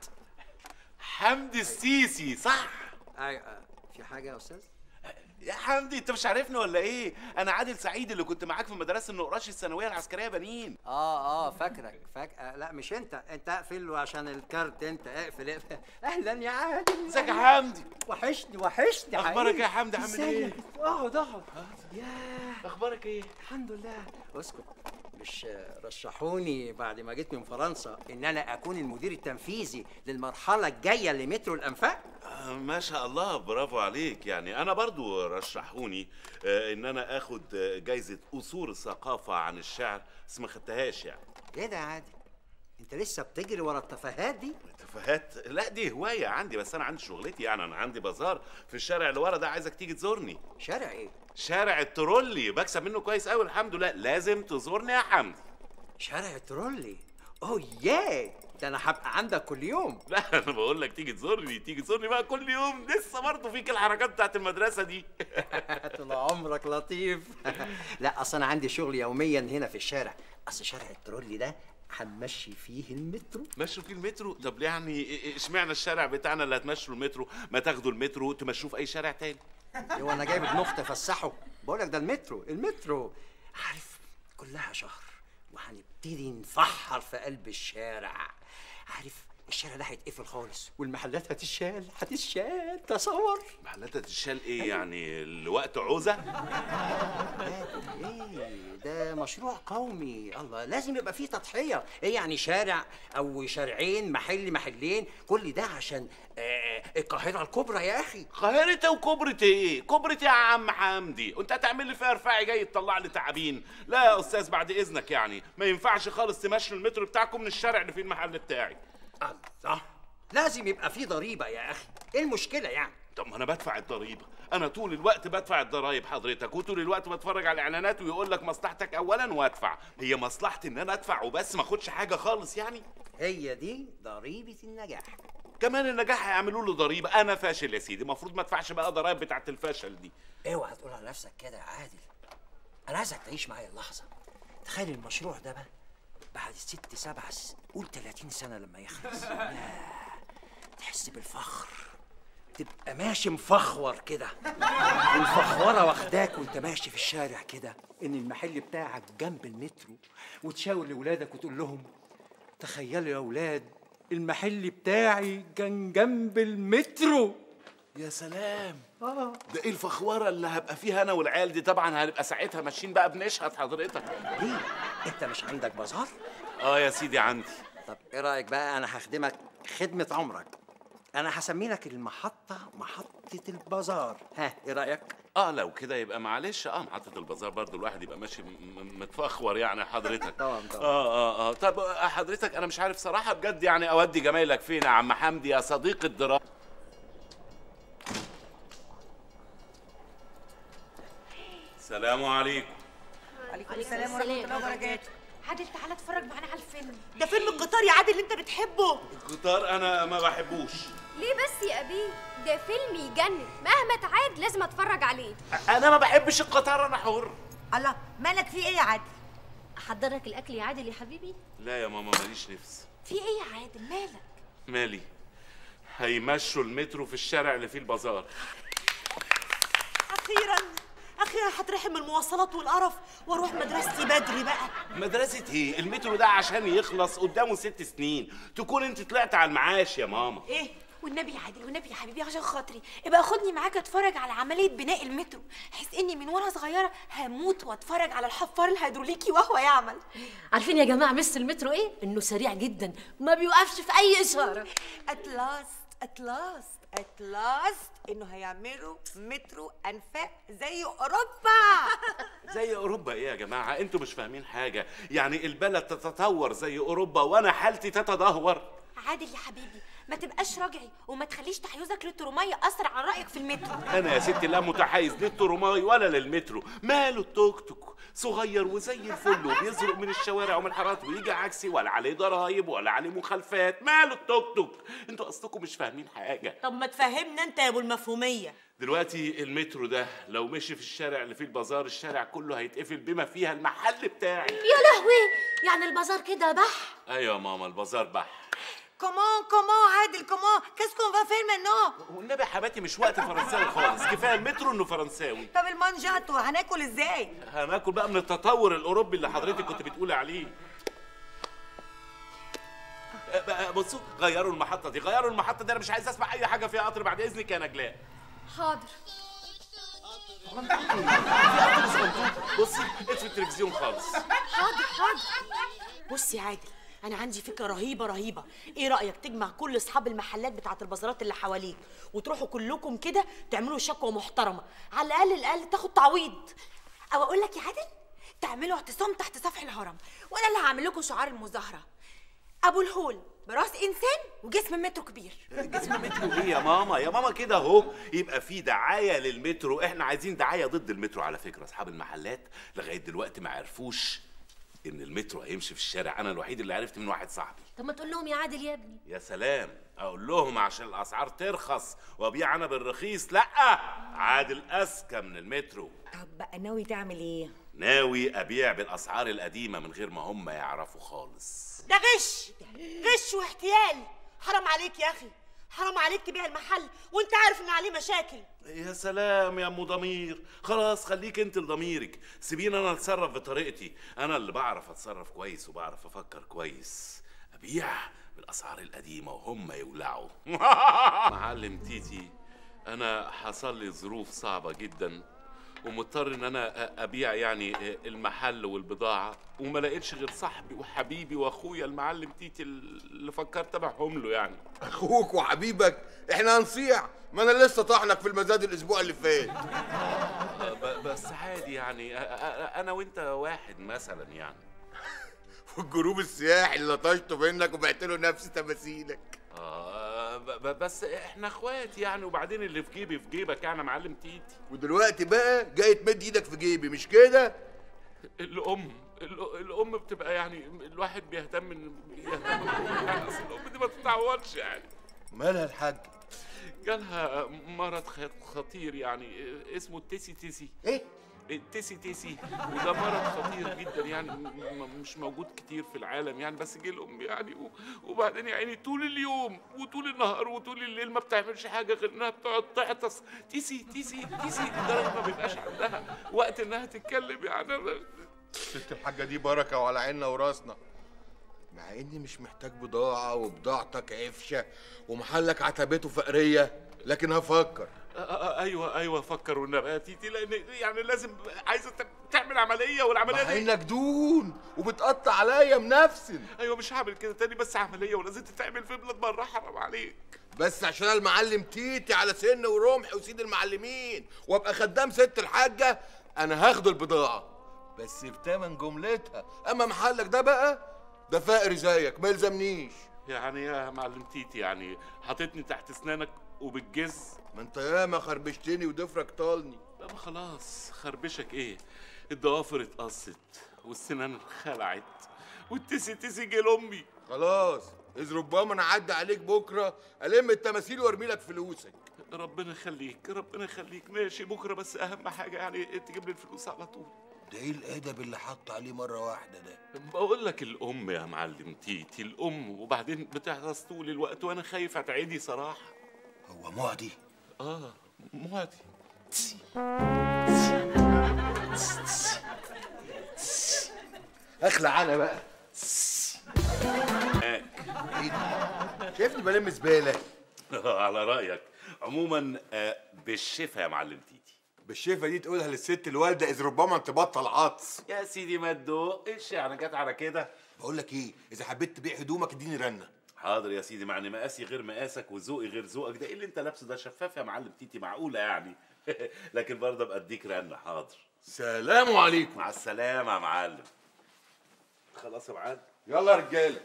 حمدي السيسي صح ايوه في حاجه يا استاذ يا حمدي انت مش عارفني ولا ايه انا عادل سعيد اللي كنت معاك في مدرسه النقراش الثانويه العسكريه بنين اه اه فاكرك فاك آه لا مش انت انت اقفل له عشان الكارت انت اقفل اقفل اهلا يا عادل ازيك يا حمدي وحشني وحشني اخبارك حقيقي. ايه يا حمدي عامل ايه ازيك؟ اقعد اقعد يا اخبارك ايه الحمد لله اسكت مش رشحوني بعد ما جيت من فرنسا ان انا اكون المدير التنفيذي للمرحله الجايه لمترو الانفاق آه، ما شاء الله برافو عليك يعني انا برضو رشحوني آه، ان انا اخد آه، جايزه اصول الثقافه عن الشعر بس ما خدتهاش يعني ايه ده يا عادل انت لسه بتجري ورا التفاهات دي تفاهات لا دي هوايه عندي بس انا عندي شغلتي يعني انا عندي بازار في الشارع اللي ورا ده عايزك تيجي تزورني شارع ايه شارع الترولي بكسب منه كويس قوي الحمد لله لازم تزورني يا حمدي شارع الترولي اوه ياه ده انا هبقى عندك كل يوم لا انا بقول لك تيجي تزورني تيجي تزورني بقى كل يوم لسه برضه فيك الحركات بتاعت المدرسه دي طول عمرك لطيف لا اصل انا عندي شغل يوميا هنا في الشارع اصل شارع الترولي ده هنمشي فيه المترو مشوا فيه المترو طب يعني إيه- اشمعنى الشارع بتاعنا اللي هتمشوا المترو ما تاخدوا المترو تمشوه في اي شارع تاني هو انا جايب ابن اختي افسحه بقول لك ده المترو المترو عارف كلها شهر وهنبتدي نفحر في قلب الشارع عارف الشارع ده هيتقفل خالص والمحلات هتشال هتشال تصور محلات تشال ايه يعني لوقت عوزه ايه ده مشروع قومي الله لازم يبقى فيه تضحيه ايه يعني شارع او شارعين محل محلين كل ده عشان آه القاهره الكبرى يا اخي قاهرة وكبرة ايه؟ كبرة يا عم حمدي، وانت هتعمل لي فيها رفاعي جاي تطلع لي تعابين، لا يا استاذ بعد اذنك يعني، ما ينفعش خالص تمشوا المترو بتاعكم من الشارع اللي فيه المحل بتاعي. الله لازم يبقى فيه ضريبه يا اخي ايه المشكله يعني طب ما انا بدفع الضريبه انا طول الوقت بدفع الضرايب حضرتك وطول الوقت بتفرج على الاعلانات ويقول لك مصلحتك اولا وادفع هي مصلحتي ان انا ادفع وبس ما اخدش حاجه خالص يعني هي دي ضريبه النجاح كمان النجاح هيعملوا له ضريبه انا فاشل يا سيدي المفروض ما ادفعش بقى ضرايب بتاعت الفشل دي اوعى تقول على نفسك كده يا عادل انا عايزك تعيش معايا اللحظه تخيل المشروع ده بقى بعد ست سبع س... قول 30 سنه لما يخلص ياه، تحس بالفخر تبقى ماشي مفخور كده والفخوره واخداك وانت ماشي في الشارع كده ان المحل بتاعك جنب المترو وتشاور لاولادك وتقول لهم تخيلوا يا اولاد المحل بتاعي كان جنب المترو يا سلام اه ده ايه الفخوره اللي هبقى فيها انا والعيال دي طبعا هنبقى ساعتها ماشيين بقى بنشهد حضرتك ليه انت مش عندك بازار اه يا سيدي عندي طب ايه رايك بقى انا هخدمك خدمه عمرك انا هسمي لك المحطه محطه البازار ها ايه رايك اه لو كده يبقى معلش اه محطة البازار برضو الواحد يبقى ماشي م- م- متفخور يعني حضرتك طبعا طبعا اه اه اه طب آه، حضرتك انا مش عارف صراحة بجد يعني اودي جمايلك فين يا عم حمدي يا صديق الدراسة السلام عليكم عليكم السلام ورحمه الله وبركاته عادل تعالى اتفرج معانا على الفيلم ده فيلم القطار يا عادل اللي انت بتحبه القطار انا ما بحبوش ليه بس يا أبي ده فيلم يجنن مهما تعاد لازم اتفرج عليه انا ما بحبش القطار انا حر الله مالك في ايه يا عادل احضرك الاكل يا عادل يا حبيبي لا يا ماما ماليش نفس في ايه يا عادل مالك مالي هيمشوا المترو في الشارع اللي فيه البازار اخيرا اخيرا هترحم من المواصلات والقرف واروح مدرستي بدري بقى مدرسة ايه؟ المترو ده عشان يخلص قدامه ست سنين تكون انت طلعت على المعاش يا ماما ايه والنبي يا عادل والنبي يا حبيبي عشان خاطري ابقى خدني معاك اتفرج على عمليه بناء المترو بحيث اني من وانا صغيره هموت واتفرج على الحفار الهيدروليكي وهو يعمل عارفين يا جماعه مس المترو ايه انه سريع جدا ما بيوقفش في اي اشاره ات لاست ات لاست ات لاست انه هيعملوا مترو انفاق زي اوروبا زي اوروبا ايه يا جماعة؟ انتوا مش فاهمين حاجة يعني البلد تتطور زي اوروبا وانا حالتي تتدهور عادل يا حبيبي ما تبقاش راجعي وما تخليش تحيزك للترمية أثر عن رأيك في المترو انا يا ستي لا متحيز للترماي ولا للمترو ماله التوك توك صغير وزي الفل وبيزرق من الشوارع ومن الحارات ويجي عكسي ولا عليه ضرايب ولا عليه مخالفات ماله التوك توك انتوا اصلكم مش فاهمين حاجه طب ما تفهمنا انت يا ابو المفهومية دلوقتي المترو ده لو مشي في الشارع اللي فيه البازار الشارع كله هيتقفل بما فيها المحل بتاعي يا لهوي يعني البازار كده بح ايوه يا ماما البازار بح كومون كومون عادل كومون كاس كون فا فير مانو والنبي يا حباتي مش وقت فرنساوي خالص كفايه المترو انه فرنساوي طب المانجاتو هناكل ازاي هناكل بقى من التطور الاوروبي اللي حضرتك كنت بتقولي عليه أه، بقى بصوا غيروا المحطه دي غيروا المحطه دي انا مش عايز اسمع اي حاجه فيها قطر بعد اذنك يا نجلاء حاضر بصي اطفي التلفزيون خالص حاضر حاضر بص يا عادل انا عندي فكره رهيبه رهيبه ايه رايك تجمع كل اصحاب المحلات بتاعه البازارات اللي حواليك وتروحوا كلكم كده تعملوا شكوى محترمه على الاقل الاقل تاخد تعويض او اقول لك يا عادل تعملوا اعتصام تحت سفح الهرم وانا اللي هعمل لكم شعار المظاهره ابو الهول براس انسان وجسم مترو كبير جسم مترو ايه يا ماما يا ماما كده اهو يبقى في دعايه للمترو احنا عايزين دعايه ضد المترو على فكره اصحاب المحلات لغايه دلوقتي ما عرفوش ان المترو هيمشي في الشارع انا الوحيد اللي عرفت من واحد صاحبي طب ما تقول لهم يا عادل يا ابني يا سلام اقول لهم عشان الاسعار ترخص وابيع انا بالرخيص لا عادل اذكى من المترو طب بقى ناوي تعمل ايه ناوي ابيع بالاسعار القديمه من غير ما هم يعرفوا خالص ده غش غش واحتيال حرام عليك يا اخي حرام عليك تبيع المحل وانت عارف ان عليه مشاكل يا سلام يا ام ضمير خلاص خليك انت لضميرك سيبيني انا اتصرف بطريقتي انا اللي بعرف اتصرف كويس وبعرف افكر كويس ابيع بالاسعار القديمه وهم يولعوا معلم تيتي انا حصل لي ظروف صعبه جدا ومضطر ان انا أ- ابيع يعني المحل والبضاعه وما لقيتش غير صاحبي وحبيبي واخويا المعلم تيتي اللي فكرت ابيعهم له يعني اخوك وحبيبك احنا هنصيع ما انا لسه طاحنك في المزاد الاسبوع اللي فات ب- بس عادي يعني أ- أ- انا وانت واحد مثلا يعني والجروب السياحي اللي لطشته منك وبعت له نفس تماثيلك آه ب- ب- بس احنا اخوات يعني وبعدين اللي في جيبي في جيبك يعني يا معلم تيتي ودلوقتي بقى جاي تمد ايدك في جيبي مش كده الام ال- الام بتبقى يعني الواحد بيهتم ان يهتم يعني أصل الام دي ما تتعوضش يعني مالها الحاج جالها مرض خ- خطير يعني اسمه التيسي تيسي ايه التيسي تيسي وده مرض خطير جدا يعني م- م- مش موجود كتير في العالم يعني بس جه الام يعني و- وبعدين يا عيني طول اليوم وطول النهار وطول الليل ما بتعملش حاجه غير انها بتقعد تعطس تيسي تيسي تيسي لدرجه ما بيبقاش عندها وقت انها تتكلم يعني ست الحاجه دي بركه وعلى عيننا وراسنا مع اني مش محتاج بضاعه وبضاعتك عفشه ومحلك عتبته فقريه لكن هفكر آه، آه، ايوه ايوه فكر والنبي يا تيتي لان يعني لازم عايزه ت- تعمل عمليه والعمليه مع دي انك دون وبتقطع عليا منفسن ايوه مش هعمل كده تاني بس عمليه ولازم تتعمل في بلاد بره حرام عليك بس عشان أنا المعلم تيتي على سن ورمح وسيد المعلمين وابقى خدام ست الحاجه انا هاخد البضاعه بس بتمن جملتها اما محلك ده بقى ده فقري زيك ما يلزمنيش يعني يا معلم تيتي يعني حاططني تحت اسنانك وبالجز ما انت ياما خربشتني وضفرك طالني بابا خلاص خربشك ايه الضوافر اتقصت والسنان خلعت والتسي تسي جه لامي خلاص اذ ربما انا اعدي عليك بكره الم التماثيل وارمي لك فلوسك ربنا يخليك ربنا يخليك ماشي بكره بس اهم حاجه يعني تجيب لي الفلوس على طول ده ايه الادب اللي حط عليه مره واحده ده بقول لك الام يا معلم تيتي الام وبعدين بتحرص طول الوقت وانا خايف اتعدي صراحه هو معدي اه معدي اخلع انا بقى ايه دي شايفني بلم زباله على رايك عموما آه، بالشفا يا معلم تيتي بالشفه دي تقولها للست الوالده اذ ربما انت تبطل عطس يا سيدي ما تدوقش يعني جت على كده بقول لك ايه اذا حبيت تبيع هدومك اديني رنه حاضر يا سيدي مع ان مقاسي غير مقاسك وذوقي غير ذوقك ده ايه اللي انت لابسه ده شفاف يا معلم تيتي معقوله يعني لكن برضه ابقى اديك رنه حاضر سلام عليكم مع السلامه يا معلم خلاص يا معلم يلا يا رجاله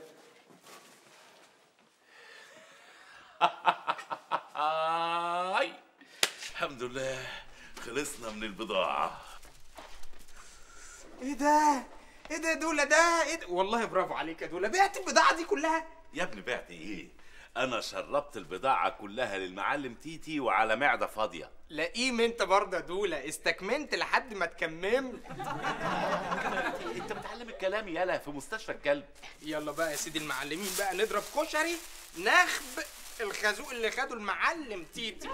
آي الحمد لله خلصنا من البضاعة ايه ده ايه ده يا دولا ده ايه ده والله برافو عليك يا دولا بعت البضاعه دي كلها يا ابني بعت ايه؟ أنا شربت البضاعة كلها للمعلم تيتي وعلى معدة فاضية لئيم انت برضه يا دولا استكمنت لحد ما تكممت أنت بتعلم الكلام يالا في مستشفى الكلب يلا بقى يا سيدي المعلمين بقى نضرب كشري نخب الخازوق اللي خده المعلم تيتي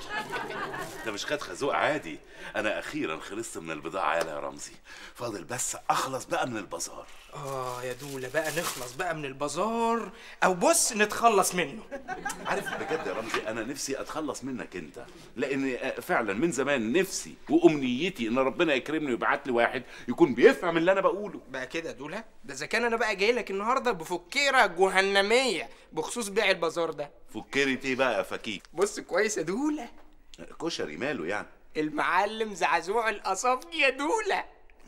ده مش خد خازوق عادي أنا أخيرا خلصت من البضاعة يالا يا رمزي فاضل بس أخلص بقى من البازار اه يا دولا بقى نخلص بقى من البازار او بص نتخلص منه عارف بجد يا رمزي انا نفسي اتخلص منك انت لان فعلا من زمان نفسي وامنيتي ان ربنا يكرمني ويبعت لي واحد يكون بيفهم اللي انا بقوله بقى كده يا دولا ده اذا كان انا بقى جاي لك النهارده بفكيره جهنميه بخصوص بيع البازار ده فكرت ايه بقى يا فكيك بص كويس يا دولا كشري ماله يعني المعلم زعزوع القصافجي يا دولا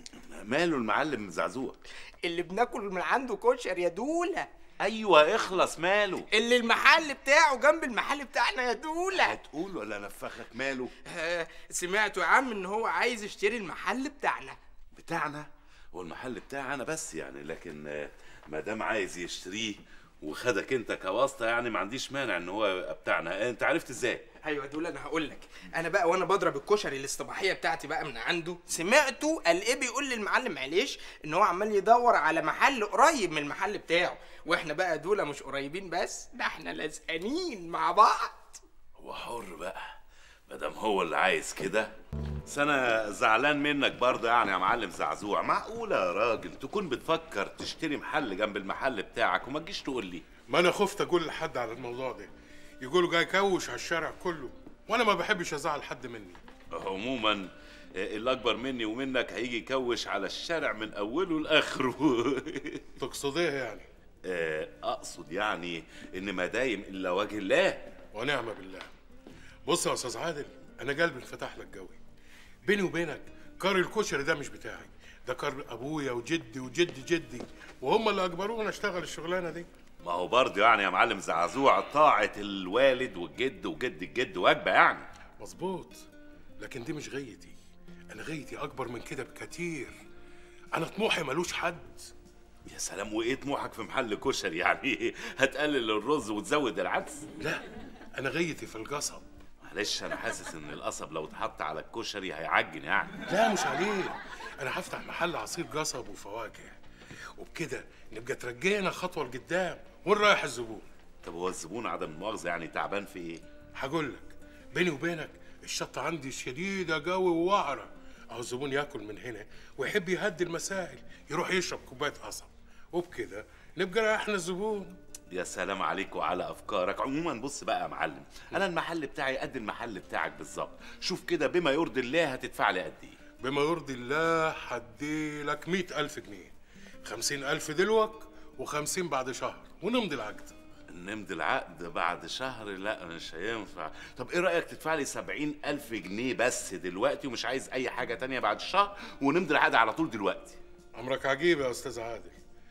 ماله المعلم زعزوع اللي بناكل من عنده كشري يا دولا ايوه اخلص ماله اللي المحل بتاعه جنب المحل بتاعنا يا دولا هتقول ولا نفخك ماله آه سمعتوا يا عم ان هو عايز يشتري المحل بتاعنا بتاعنا هو المحل بتاعي انا بس يعني لكن آه، ما دام عايز يشتريه وخدك انت كواسطه يعني ما عنديش مانع ان هو يبقى بتاعنا انت عرفت ازاي ايوه دول انا هقول لك انا بقى وانا بضرب الكشري الاصطباحيه بتاعتي بقى من عنده سمعته قال ايه بيقول للمعلم معلش ان هو عمال يدور على محل قريب من المحل بتاعه واحنا بقى دول مش قريبين بس ده احنا لازقانين مع بعض هو حر بقى مادام هو اللي عايز كده بس انا زعلان منك برضه يعني يا معلم زعزوع معقوله يا راجل تكون بتفكر تشتري محل جنب المحل بتاعك وما تجيش تقول لي ما انا خفت اقول لحد على الموضوع ده يقولوا جاي كوش على الشارع كله وانا ما بحبش ازعل حد مني عموما آه، اللي اكبر مني ومنك هيجي يكوش على الشارع من اوله لاخره تقصد ايه يعني آه، اقصد يعني ان ما دايم الا وجه الله ونعم بالله بص يا استاذ عادل انا قلبي انفتح لك قوي بيني وبينك كار الكشري ده مش بتاعي ده كار ابويا وجدي وجد جدي وهم اللي اجبروني اشتغل الشغلانه دي ما هو برضه يعني يا معلم زعزوع طاعة الوالد والجد وجد الجد واجبة يعني مظبوط لكن دي مش غايتي انا غايتي اكبر من كده بكتير انا طموحي ملوش حد يا سلام وايه طموحك في محل كشري يعني هتقلل الرز وتزود العدس لا انا غايتي في القصب معلش انا حاسس ان القصب لو اتحط على الكشري هيعجن يعني لا مش عليه انا هفتح محل عصير قصب وفواكه وبكده نبقى ترجينا خطوه لقدام وين رايح الزبون طب هو الزبون عدم المؤاخذة يعني تعبان في ايه هقول لك بيني وبينك الشطه عندي شديده قوي ووعره اهو الزبون ياكل من هنا ويحب يهدي المسائل يروح يشرب كوبايه قصب وبكده نبقى ريحنا الزبون يا سلام عليك وعلى افكارك عموما بص بقى يا معلم انا المحل بتاعي قد المحل بتاعك بالظبط شوف كده بما يرضي الله هتدفع لي قد ايه بما يرضي الله هدي لك مئة ألف جنيه خمسين ألف دلوك وخمسين بعد شهر ونمضي العقد نمضي العقد بعد شهر لا مش هينفع طب ايه رأيك تدفع لي سبعين ألف جنيه بس دلوقتي ومش عايز أي حاجة تانية بعد الشهر ونمضي العقد على طول دلوقتي أمرك عجيب يا أستاذ عادل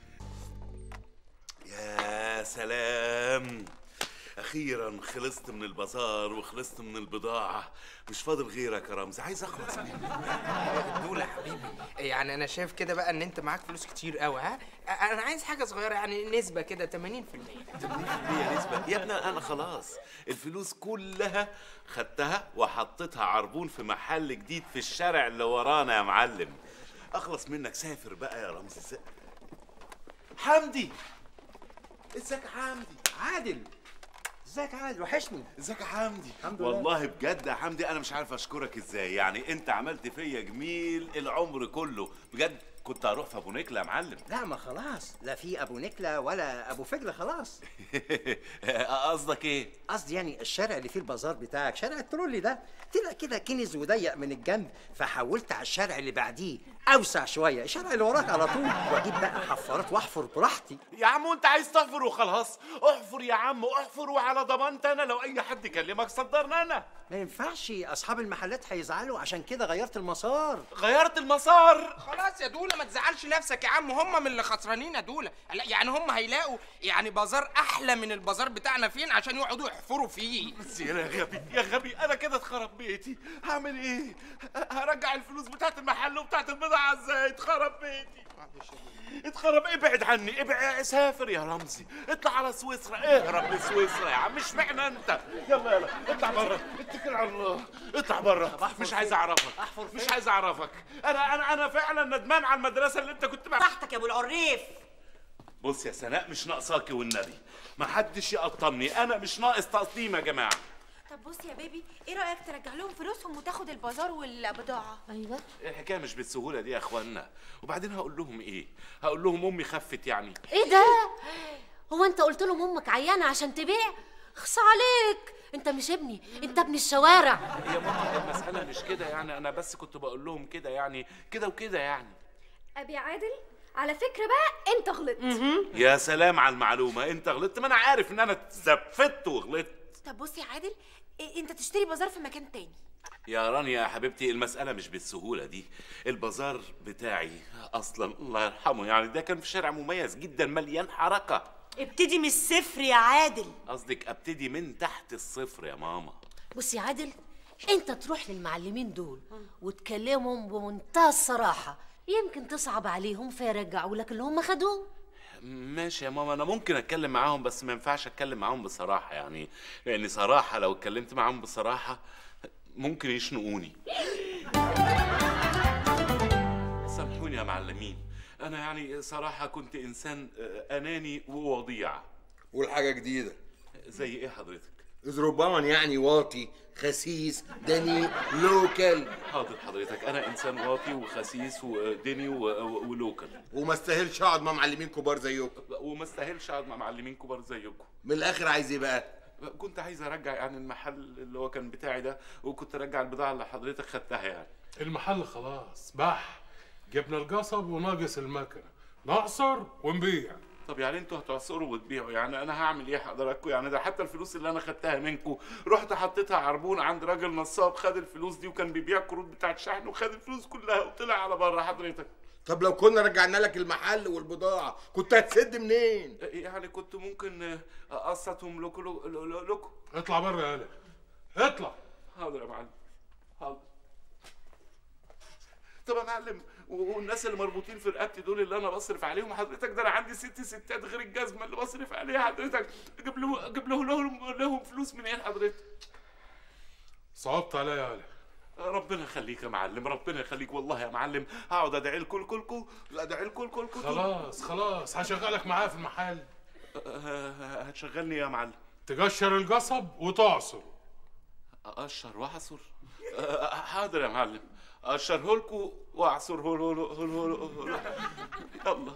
يا سلام أخيرا خلصت من البازار وخلصت من البضاعة مش فاضل غيرك يا رمزي عايز أخلص منك دول يا حبيبي يعني انا شايف كده بقى ان انت معاك فلوس كتير قوي ها انا عايز حاجه صغيره يعني نسبه كده 80% 80% نسبة يا ابني أنا خلاص الفلوس كلها خدتها وحطيتها عربون في محل جديد في الشارع اللي ورانا يا معلم اخلص منك سافر بقى يا رمزي س... حمدي ازيك يا حمدي عادل ازيك يا عادل وحشني ازيك يا حمدي الحمد لله. والله بجد يا حمدي انا مش عارف اشكرك ازاي يعني انت عملت فيا جميل العمر كله بجد كنت هروح في ابو نكله يا معلم لا ما خلاص لا في ابو نكله ولا ابو فجله خلاص قصدك ايه قصدي يعني الشارع اللي فيه البازار بتاعك شارع الترولي ده طلع كده كنز وضيق من الجنب فحولت على الشارع اللي بعديه اوسع شويه الشارع اللي وراك على طول واجيب بقى حفارات واحفر براحتي يا عم وانت عايز تحفر وخلاص احفر يا عم احفر وعلى ضمانتي انا لو اي حد كلمك صدرنا انا ما ينفعش اصحاب المحلات هيزعلوا عشان كده غيرت المسار غيرت المسار خلاص يا دوله ما تزعلش نفسك يا عم هم من اللي خسرانين يا دوله لا يعني هم هيلاقوا يعني بازار احلى من البازار بتاعنا فين عشان يقعدوا يحفروا فيه بس يا غبي يا غبي انا كده اتخرب بيتي هعمل ايه ه- هرجع الفلوس بتاعت المحل وبتاعت البضاعه ازاي اتخرب بيتي اتخرب ابعد عني ابعد سافر يا رمزي اطلع على سويسرا اهرب لسويسرا يا عم مش معنى انت يلا يلا اطلع بره اتكل على الله اطلع بره مش عايز اعرفك مش عايز اعرفك انا انا انا فعلا ندمان على المدرسه اللي انت كنت تحتك يا ابو العريف بص يا سناء مش ناقصاكي والنبي ما حدش يقطمني انا مش ناقص تقطيم يا جماعه طب بص يا بيبي ايه رايك ترجع لهم فلوسهم وتاخد البازار والبضاعه ايوه الحكايه مش بالسهوله دي يا اخوانا وبعدين هقول لهم ايه هقول لهم امي خفت يعني ايه ده هو انت قلت لهم امك عيانه عشان تبيع خص عليك انت مش ابني انت ابن الشوارع يا ماما المساله مش كده يعني انا بس كنت بقول لهم كده يعني كده وكده يعني ابي عادل على فكره بقى انت غلطت يا سلام على المعلومه انت غلطت ما انا عارف ان انا اتزفت وغلطت طب بص يا عادل إيه انت تشتري بازار في مكان تاني يا رانيا يا حبيبتي المسألة مش بالسهولة دي البازار بتاعي أصلا الله يرحمه يعني ده كان في شارع مميز جدا مليان حركة ابتدي من الصفر يا عادل قصدك أبتدي من تحت الصفر يا ماما بص يا عادل انت تروح للمعلمين دول وتكلمهم بمنتهى الصراحه يمكن تصعب عليهم فيرجعوا لك اللي هم خدوه ماشي يا ماما أنا ممكن أتكلم معاهم بس ما ينفعش أتكلم معاهم بصراحة يعني لأن صراحة لو اتكلمت معاهم بصراحة ممكن يشنقوني سامحوني يا معلمين أنا يعني صراحة كنت إنسان آه، أناني ووضيع والحاجه جديده زي إيه حضرتك؟ زربان يعني واطي خسيس دني لوكال حاضر حضرتك انا انسان واطي وخسيس وديني و- و- ولوكال وما استاهلش اقعد مع معلمين كبار زيكم وما استاهلش اقعد مع معلمين كبار زيكم من الاخر عايز ايه بقى كنت عايز ارجع يعني المحل اللي هو كان بتاعي ده وكنت ارجع البضاعه اللي حضرتك خدتها يعني المحل خلاص بح جبنا القصب وناقص المكنه نعصر ونبيع طب يعني انتوا هتعصروا وتبيعوا يعني انا هعمل ايه حضراتكم يعني ده حتى الفلوس اللي انا خدتها منكم رحت حطيتها عربون عند راجل نصاب خد الفلوس دي وكان بيبيع كروت بتاعت شحن وخد الفلوس كلها وطلع على بره حضرتك طب لو كنا رجعنا لك المحل والبضاعه كنت هتسد منين يعني كنت ممكن اقسطهم لكم لكم اطلع بره يا هلا اطلع حاضر يا معلم حاضر طب يا معلم و- والناس اللي مربوطين في رقبتي دول اللي انا بصرف عليهم حضرتك ده انا عندي ست ستات غير الجزمه اللي بصرف عليها حضرتك اجيب له اجيب له لهم لهم فلوس منين حضرتك صعبت عليا يا هلا ربنا يخليك يا معلم ربنا يخليك والله يا معلم هقعد ادعي لكم كلكم ادعي لكم كلكم خلاص خلاص هشغلك معايا في المحل هتشغلني يا معلم تقشر القصب وتعصر اقشر واعصر أه، حاضر يا معلم اقشره لكم واعصره له له- له- له- له. يلا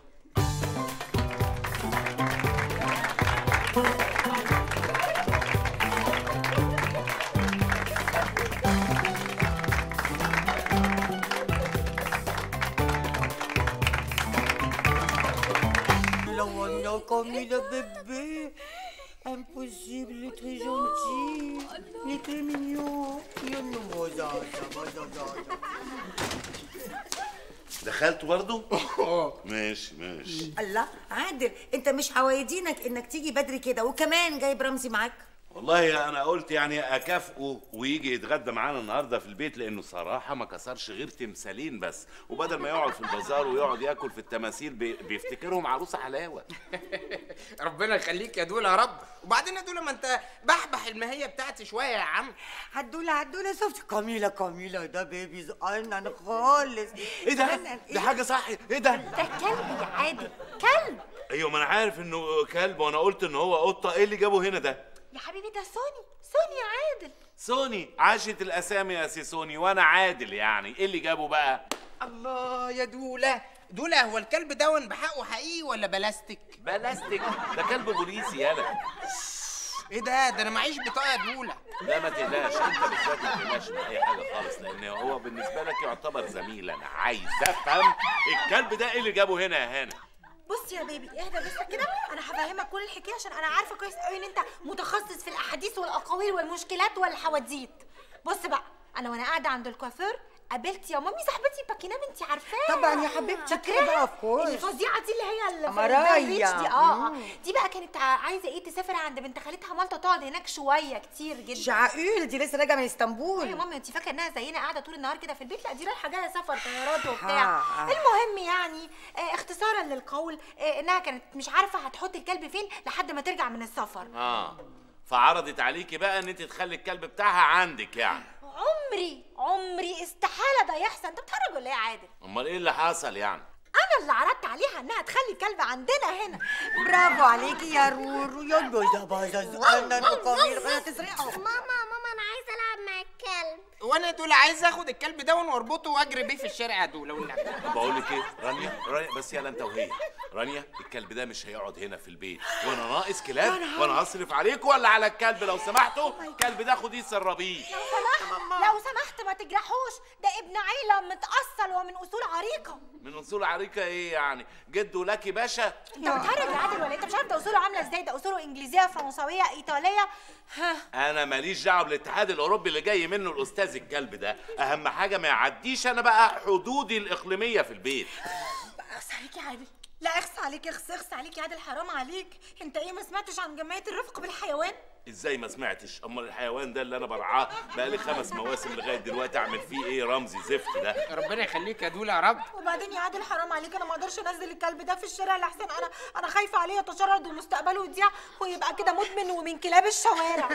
La voilà comme il a bébé. Impossible, il est très gentil. Il est très mignon. Il est nouveau, ça, ça, ça, ça, دخلت برضه؟ ماشي ماشي الله عادل انت مش عوايدينك انك تيجي بدري كده وكمان جايب رمزي معاك والله انا قلت يعني اكافئه ويجي يتغدى معانا النهارده في البيت لانه صراحه ما كسرش غير تمثالين بس وبدل ما يقعد في البازار ويقعد ياكل في التماثيل بي- بيفتكرهم عروسه حلاوه ربنا يخليك يا دولا يا رب وبعدين يا دولا ما انت بحبح الماهيه بتاعتي شويه يا عم هدولة هدولة شفت كاميلا كاميلا ده بيبي زقلنا خالص ايه ده؟ دي حاجه صح ايه ده؟ ده كلب يا عادل كلب ايوه ما انا عارف انه كلب وانا قلت ان هو قطه ايه اللي جابه هنا ده؟ يا حبيبي ده سوني سوني يا عادل سوني عاشت الاسامي يا سي سوني وانا عادل يعني ايه اللي جابه بقى؟ الله يا دولا دولا هو الكلب دون بحقه حقيقي ولا بلاستيك بلاستيك ده كلب بوليسي يالا ايه ده ده انا معيش بطاقه يا دولا لا ما تقلقش انت بالذات ما تقلقش من اي حاجه خالص لان هو بالنسبه لك يعتبر زميل انا عايز افهم الكلب ده ايه اللي جابه هنا يا هانه بص يا بيبي اهدى بس كده انا هفهمك كل الحكايه عشان انا عارفه كويس قوي ان انت متخصص في الاحاديث والاقاويل والمشكلات والحواديت بص بقى انا وانا قاعده عند الكوافير قابلت يا مامي صاحبتي باكينام انت عارفاها طبعاً يا حبيبتي، فاكراها كده، of course. الفظيعه دي اللي هي اللي في أمرايا. الريتش دي اه اه مم. دي بقى كانت ع- عايزه ايه تسافر عند بنت خالتها مالطا تقعد هناك شويه كتير جدا شعقول دي لسه راجعه من اسطنبول ايوه يا مامي انت فاكره انها زينا قاعده طول النهار كده في البيت لا دي رايحه جايه سفر طيارات وبتاع ها. المهم يعني آه اختصارا للقول آه انها كانت مش عارفه هتحط الكلب فين لحد ما ترجع من السفر اه فعرضت عليكي بقى ان انت تخلي الكلب بتاعها عندك يعني عمري عمري استحاله ده يحصل انت بتهرج ولا ايه يا عادل امال ايه اللي حصل يعني انا اللي عرضت عليها انها تخلي الكلب عندنا هنا برافو عليكي يا رورو يا جوزة بايظة زقلنا الكاميلا خلينا تسرقوا ماما ماما انا عايزه العب مع الكلب وانا دول عايز اخد الكلب دون واربطه واجري بيه في الشارع يا دولا والنبي طب بقول لك ايه رانيا رانيا بس يلا انت وهي رانيا الكلب ده مش هيقعد هنا في البيت وانا ناقص كلاب وانا هصرف عليكم ولا على الكلب لو سمحتوا الكلب ده خديه سربيه لو سمحت لو سمحت ما تجرحوش ده ابن عيله متأصل ومن اصول عريقه من اصول عريكه ايه يعني جده لكي باشا انت بتهرج يا عادل ولا إيه؟ انت مش عارف ده اصوله عامله ازاي ده اصوله انجليزيه فرنسويه ايطاليه ها انا ماليش دعوه بالاتحاد الاوروبي اللي جاي منه الاستاذ الكلب ده اهم حاجه ما يعديش انا بقى حدودي الاقليميه في البيت اخس عليك يا عادل لا اخس عليك اخس اخس عليك يا عادل حرام عليك انت ايه ما سمعتش عن جمعيه الرفق بالحيوان ازاي ما سمعتش امال الحيوان ده اللي انا برعاه بقالي خمس مواسم لغايه دلوقتي اعمل فيه ايه رمزي زفت ده ربنا يخليك يا دولا يا رب وبعدين يا عادل حرام عليك انا ما اقدرش انزل الكلب ده في الشارع لحسن انا انا خايفه عليه يتشرد ومستقبله يضيع ويبقى كده مدمن ومن كلاب الشوارع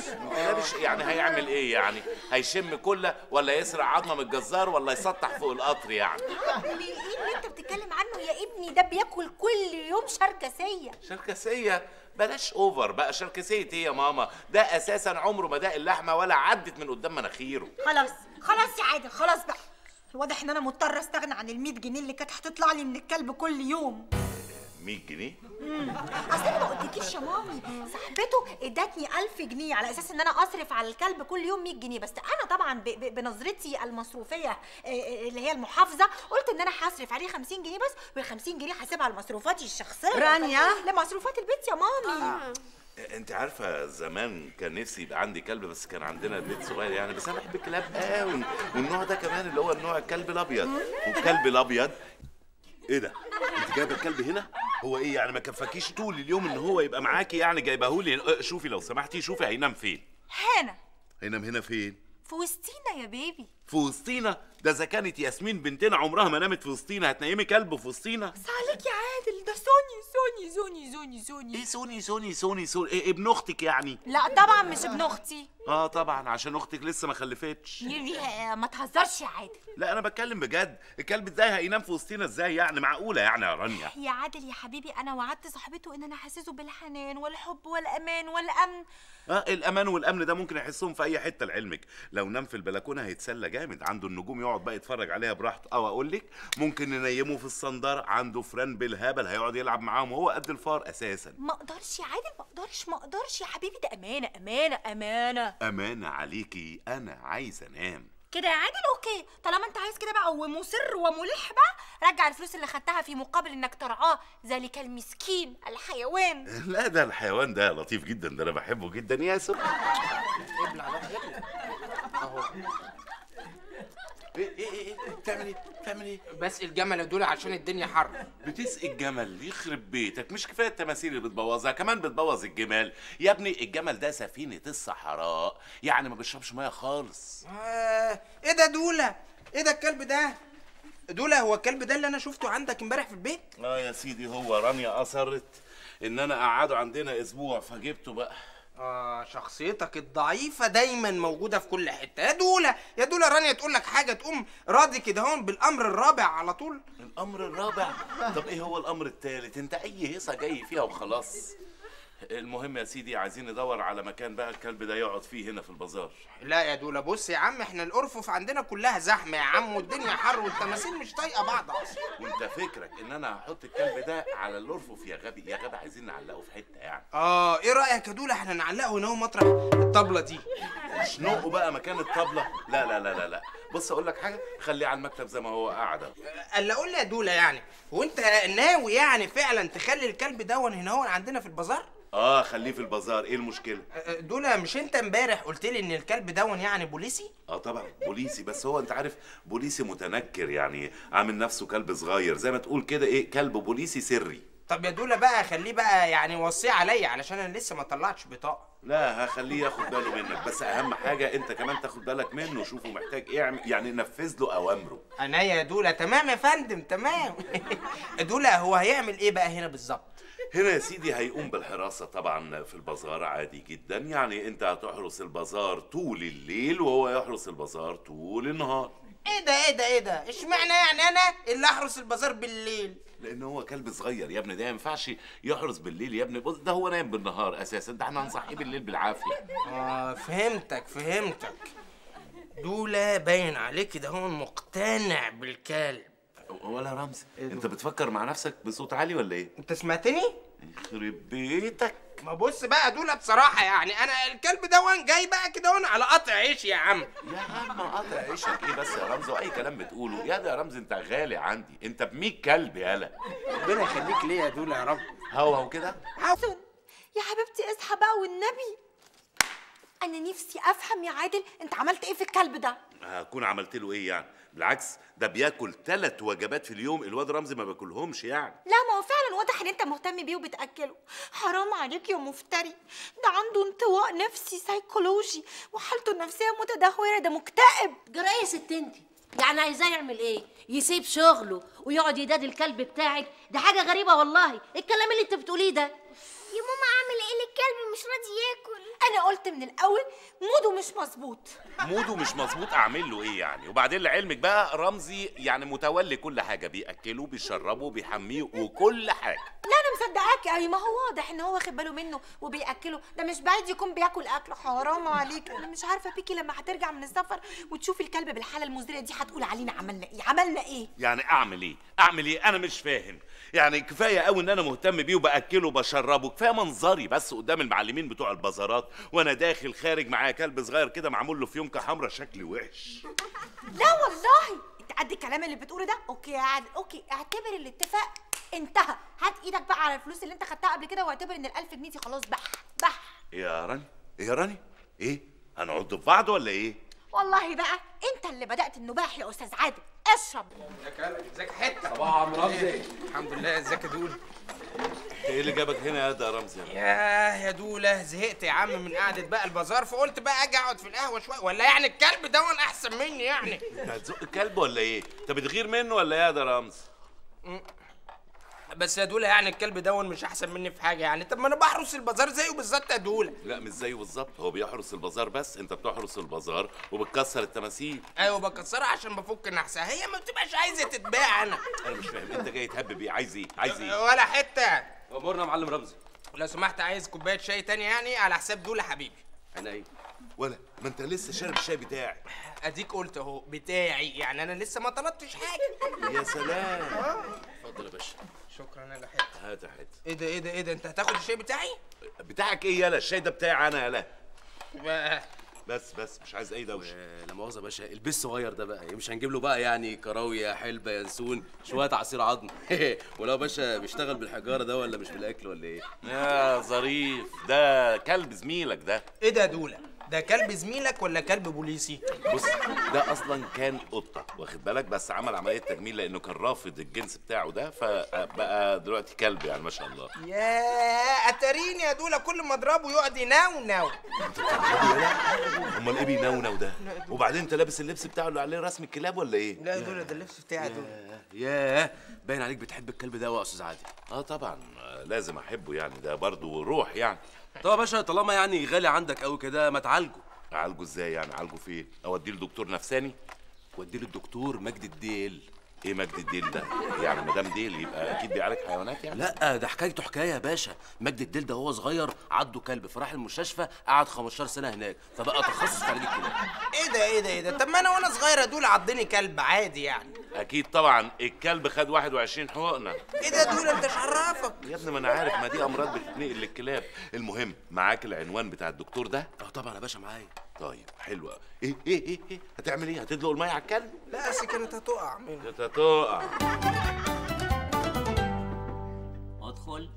لابش يعني هيعمل ايه يعني هيشم كله ولا يسرق عظمه من الجزار ولا يسطح فوق القطر يعني مين اللي انت بتتكلم عنه يا ابني ده بياكل كل يوم شركسيه شركسيه بلاش اوفر بقى شركسيه ايه يا ماما ده اساسا عمره ما داق اللحمه ولا عدت من قدام مناخيره خلاص خلاص يا عادل خلاص بقى واضح ان انا مضطره استغنى عن ال 100 جنيه اللي كانت هتطلع لي من الكلب كل يوم 100 جنيه مم. اصل انا ما قلتلكيش يا مامي صاحبته ادتني 1000 جنيه على اساس ان انا اصرف على الكلب كل يوم 100 جنيه بس انا طبعا ب- ب- بنظرتي المصروفيه آه، آه، اللي هي المحافظه قلت ان انا هصرف عليه 50 جنيه بس وال 50 جنيه هسيبها لمصروفاتي الشخصيه رانيا؟ لمصروفات البيت يا مامي انت عارفه زمان كان نفسي يبقى عندي كلب بس كان عندنا بيت صغير يعني بس انا بحب الكلاب قوي والنوع ده كمان اللي هو النوع الكلب الابيض والكلب الابيض ايه ده انت جايبه الكلب هنا هو ايه يعني ما كفاكيش طول اليوم ان هو يبقى معاكي يعني جايبهولي اه، شوفي لو سمحتي شوفي هينام فين هنا هينام هنا فين في وسطينا يا بيبي في وسطينا ده اذا كانت ياسمين بنتنا عمرها ما نامت في وسطينا هتنيمي كلب في وسطينا بس عليك يا عادل ده سوني سوني سوني سوني سوني ايه سوني سوني سوني سوني ايه ابن اختك يعني لا طبعا مش ابن اختي اه طبعا عشان اختك لسه ما خلفتش يبي آه، ما تهزرش يا عادل لا انا بتكلم بجد الكلب ازاي هينام في وسطينا ازاي يعني معقوله يعني يا رانيا يا عادل يا حبيبي انا وعدت صاحبته ان انا احسسه بالحنان والحب والامان والامن اه الامان والامن ده ممكن يحسهم في اي حته لعلمك لو نام في البلكونه هيتسلى جامد عنده النجوم يقعد بقى يتفرج عليها براحته او اقول لك ممكن ننيمه في الصنداره عنده فران بالهبل هيقعد يلعب معاهم وهو قد الفار اساسا ما اقدرش يا عادل ما اقدرش ما اقدرش يا حبيبي ده امانه امانه امانه امانه عليكي انا عايز انام كده يا عادل اوكي طالما انت عايز كده بقى ومصر وملح بقى رجع الفلوس اللي خدتها في مقابل انك ترعاه ذلك المسكين الحيوان لا ده الحيوان ده لطيف جدا ده انا بحبه جدا يا سر ابلع بقى ابلع اهو ايه ايه ايه إيه؟ بتعمل ايه بتعمل ايه بس الجمل يا دولا عشان الدنيا حر بتسقي الجمل يخرب بيتك مش كفايه التماثيل اللي بتبوظها كمان بتبوظ الجمال يا ابني الجمل ده سفينه الصحراء يعني ما بيشربش ميه خالص آه ايه ده دولا ايه ده الكلب ده دولا هو الكلب ده اللي انا شفته عندك امبارح في البيت اه يا سيدي هو رانيا اصرت ان انا اقعده عندنا اسبوع فجبته بقى اه شخصيتك الضعيفه دايما موجوده في كل حته يا دولا يا دولا رانيا تقول لك حاجه تقوم راضي كده هون بالامر الرابع على طول الامر الرابع طب ايه هو الامر الثالث انت اي هيصه جاي فيها وخلاص المهم يا سيدي عايزين ندور على مكان بقى الكلب ده يقعد فيه هنا في البازار لا يا دولا بص يا عم احنا الارفف عندنا كلها زحمه يا عم والدنيا حر والتماثيل مش طايقه بعض اصلا وانت فكرك ان انا هحط الكلب ده على الارفف يا غبي يا غبي عايزين نعلقه في حته يعني اه ايه رايك يا دولا احنا نعلقه هنا هو مطرح الطبله دي شنقه بقى مكان الطبله لا لا لا لا لا بص اقول لك حاجه خليه على المكتب زي ما هو قاعد أهو. الا قول لي يا دولا يعني هو انت ناوي يعني فعلا تخلي الكلب دون هنا هو عندنا في البازار اه خليه في البازار ايه المشكله دولا مش انت امبارح قلت لي ان الكلب دون يعني بوليسي اه طبعا بوليسي بس هو انت عارف بوليسي متنكر يعني عامل نفسه كلب صغير زي ما تقول كده ايه كلب بوليسي سري طب يا دولا بقى خليه بقى يعني وصيه عليا علشان انا لسه ما طلعتش بطاقه لا هخليه ياخد باله منك بس اهم حاجه انت كمان تاخد بالك منه شوفه محتاج ايه يعمل- يعني نفذ له اوامره انا يا دولا تمام يا فندم تمام دولا هو هيعمل ايه بقى هنا بالظبط هنا يا سيدي هيقوم بالحراسة طبعا في البازار عادي جدا يعني انت هتحرس البازار طول الليل وهو يحرس البازار طول النهار ايه ده ايه ده ايه ده اشمعنى يعني انا اللي احرس البازار بالليل لان هو كلب صغير يا ابني ده ما ينفعش يحرس بالليل يا ابني بص ده هو نايم بالنهار اساسا ده احنا هنصحيه بالليل بالعافيه اه فهمتك فهمتك دولا باين عليك كده هو مقتنع بالكلب ولا رمزي انت بتفكر مع نفسك بصوت عالي ولا ايه انت سمعتني يخرب بيتك ما بص بقى دولا بصراحه يعني انا الكلب دون جاي بقى كده هون على قطع عيش يا عم يا عم قطع عيشك ايه بس يا رمزي واي كلام بتقوله يا ده يا رمزي انت غالي عندي انت ب كلب يالا ربنا يخليك ليه يا دولا يا رب هو هو كده حسن يا حبيبتي اصحى بقى والنبي انا نفسي افهم يا عادل انت عملت ايه في الكلب ده هكون عملت له ايه يعني بالعكس ده بياكل ثلاث وجبات في اليوم الواد رمزي ما بياكلهمش يعني لا ما هو فعلا واضح ان انت مهتم بيه وبتاكله حرام عليك يا مفتري ده عنده انطواء نفسي سيكولوجي وحالته النفسيه متدهوره ده مكتئب جرايه يا ست انت يعني عايزاه يعمل ايه يسيب شغله ويقعد يداد الكلب بتاعك ده حاجه غريبه والله الكلام اللي انت بتقوليه ده يا ماما اعمل ايه الكلب مش راضي ياكل انا قلت من الاول موده مش مظبوط موده مش مظبوط اعمل له ايه يعني وبعدين لعلمك بقى رمزي يعني متولي كل حاجه بياكله بيشربه بيحميه وكل حاجه لا انا مصدقاك يعني ما هو واضح ان هو واخد باله منه وبياكله ده مش بعيد يكون بياكل اكل حرام عليك انا مش عارفه بيكي لما هترجع من السفر وتشوفي الكلب بالحاله المزريه دي هتقول علينا عملنا ايه عملنا ايه يعني اعمل ايه اعمل ايه انا مش فاهم يعني كفايه قوي ان انا مهتم بيه وباكله وبشربه كفايه منظري بس قدام المعلمين بتوع البازارات وانا داخل خارج معايا كلب صغير كده معمول له فيونكه حمراء شكلي وحش لا والله انت قد الكلام اللي بتقوله ده اوكي يا عادل اوكي اعتبر الاتفاق انتهى هات ايدك بقى على الفلوس اللي انت خدتها قبل كده واعتبر ان الألف جنيه دي خلاص بح بح يا راني ايه يا راني ايه هنعض في بعض ولا ايه والله بقى انت اللي بدأت النباح يا استاذ عادل اشرب ازيك يا ازيك حته صباح عم رمزي. الحمد لله ازيك يا دولا ايه اللي جابك هنا يا ده يا رمزي ياه يا دولا زهقت يا عم من قعده بقى البازار فقلت بقى اجي اقعد في القهوه شويه ولا يعني الكلب دون احسن مني يعني انت هتزق الكلب ولا ايه انت بتغير منه ولا ايه يا ده رمز بس يا دولا يعني الكلب دون مش احسن مني في حاجه يعني طب ما انا بحرس البازار زيه بالظبط يا دولا لا مش زيه بالظبط هو بيحرس البازار بس انت بتحرس البازار وبتكسر التماثيل ايوه بكسرها عشان بفك نحسها هي ما بتبقاش عايزه تتباع انا انا مش فاهم انت جاي تهبب ايه عايز ايه عايز ايه ولا حته امورنا يا معلم رمزي لو سمحت عايز كوبايه شاي تاني يعني على حساب دولا حبيبي انا ايه ولا ما انت لسه شارب الشاي بتاعي اديك قلت اهو بتاعي يعني انا لسه ما طلبتش حاجه يا سلام اتفضل يا باشا شكرا يا حته هات يا حته ايه ده ايه ده ايه ده انت هتاخد الشاي بتاعي بتاعك ايه يالا الشاي ده بتاعي انا يالا بقى بس بس مش عايز اي دوشه لا مؤاخذه يا باشا البس الصغير ده بقى مش هنجيب له بقى يعني كراويه حلبه ينسون شويه عصير عظم ولو يا باشا بيشتغل بالحجاره ده ولا مش بالاكل ولا ايه يا ظريف ده كلب زميلك ده ايه ده يا دولا ده كلب زميلك ولا كلب بوليسي بص ده اصلا كان قطه واخد بالك بس عمل عمليه تجميل لانه كان رافض الجنس بتاعه ده فبقى دلوقتي كلب يعني ما شاء الله يا اتريني يا دولا كل ما اضربه يقعد ينونو امال ايه بينونو ده وبعدين انت لابس اللبس بتاعه اللي عليه رسم الكلاب ولا ايه لا يا دولا ده اللبس بتاعي دولا ياه باين عليك بتحب الكلب ده يا استاذ عادل اه طبعا آه، لازم احبه يعني ده برضه روح يعني طب يا باشا طالما يعني غالي عندك قوي كده ما تعالجه اعالجه ازاي يعني اعالجه فين اوديه لدكتور نفساني وديه للدكتور مجد الديل ايه مجد الديل ده يعني مدام ديل يبقى اكيد بيعالج حيوانات يعني لا ده حكايته حكايه يا باشا مجد الديل ده وهو صغير عضه كلب فراح المستشفى قعد 15 سنه هناك فبقى تخصص في علاج الكلاب ايه ده ايه ده ايه ده طب ما انا وانا صغير يا دولا عضني كلب عادي يعني اكيد طبعا الكلب خد 21 حقنه ايه ده يا دولا انت مش عرفك يا ابني ما انا عارف ما دي امراض بتتنقل للكلاب المهم معاك العنوان بتاع الدكتور ده اه طبعا يا باشا معايا طيب حلوه ايه ايه ايه, إيه؟ هتعمل ايه هتدلق الميه على الكلب لا اصل كانت هتقع مني كانت هتقع ادخل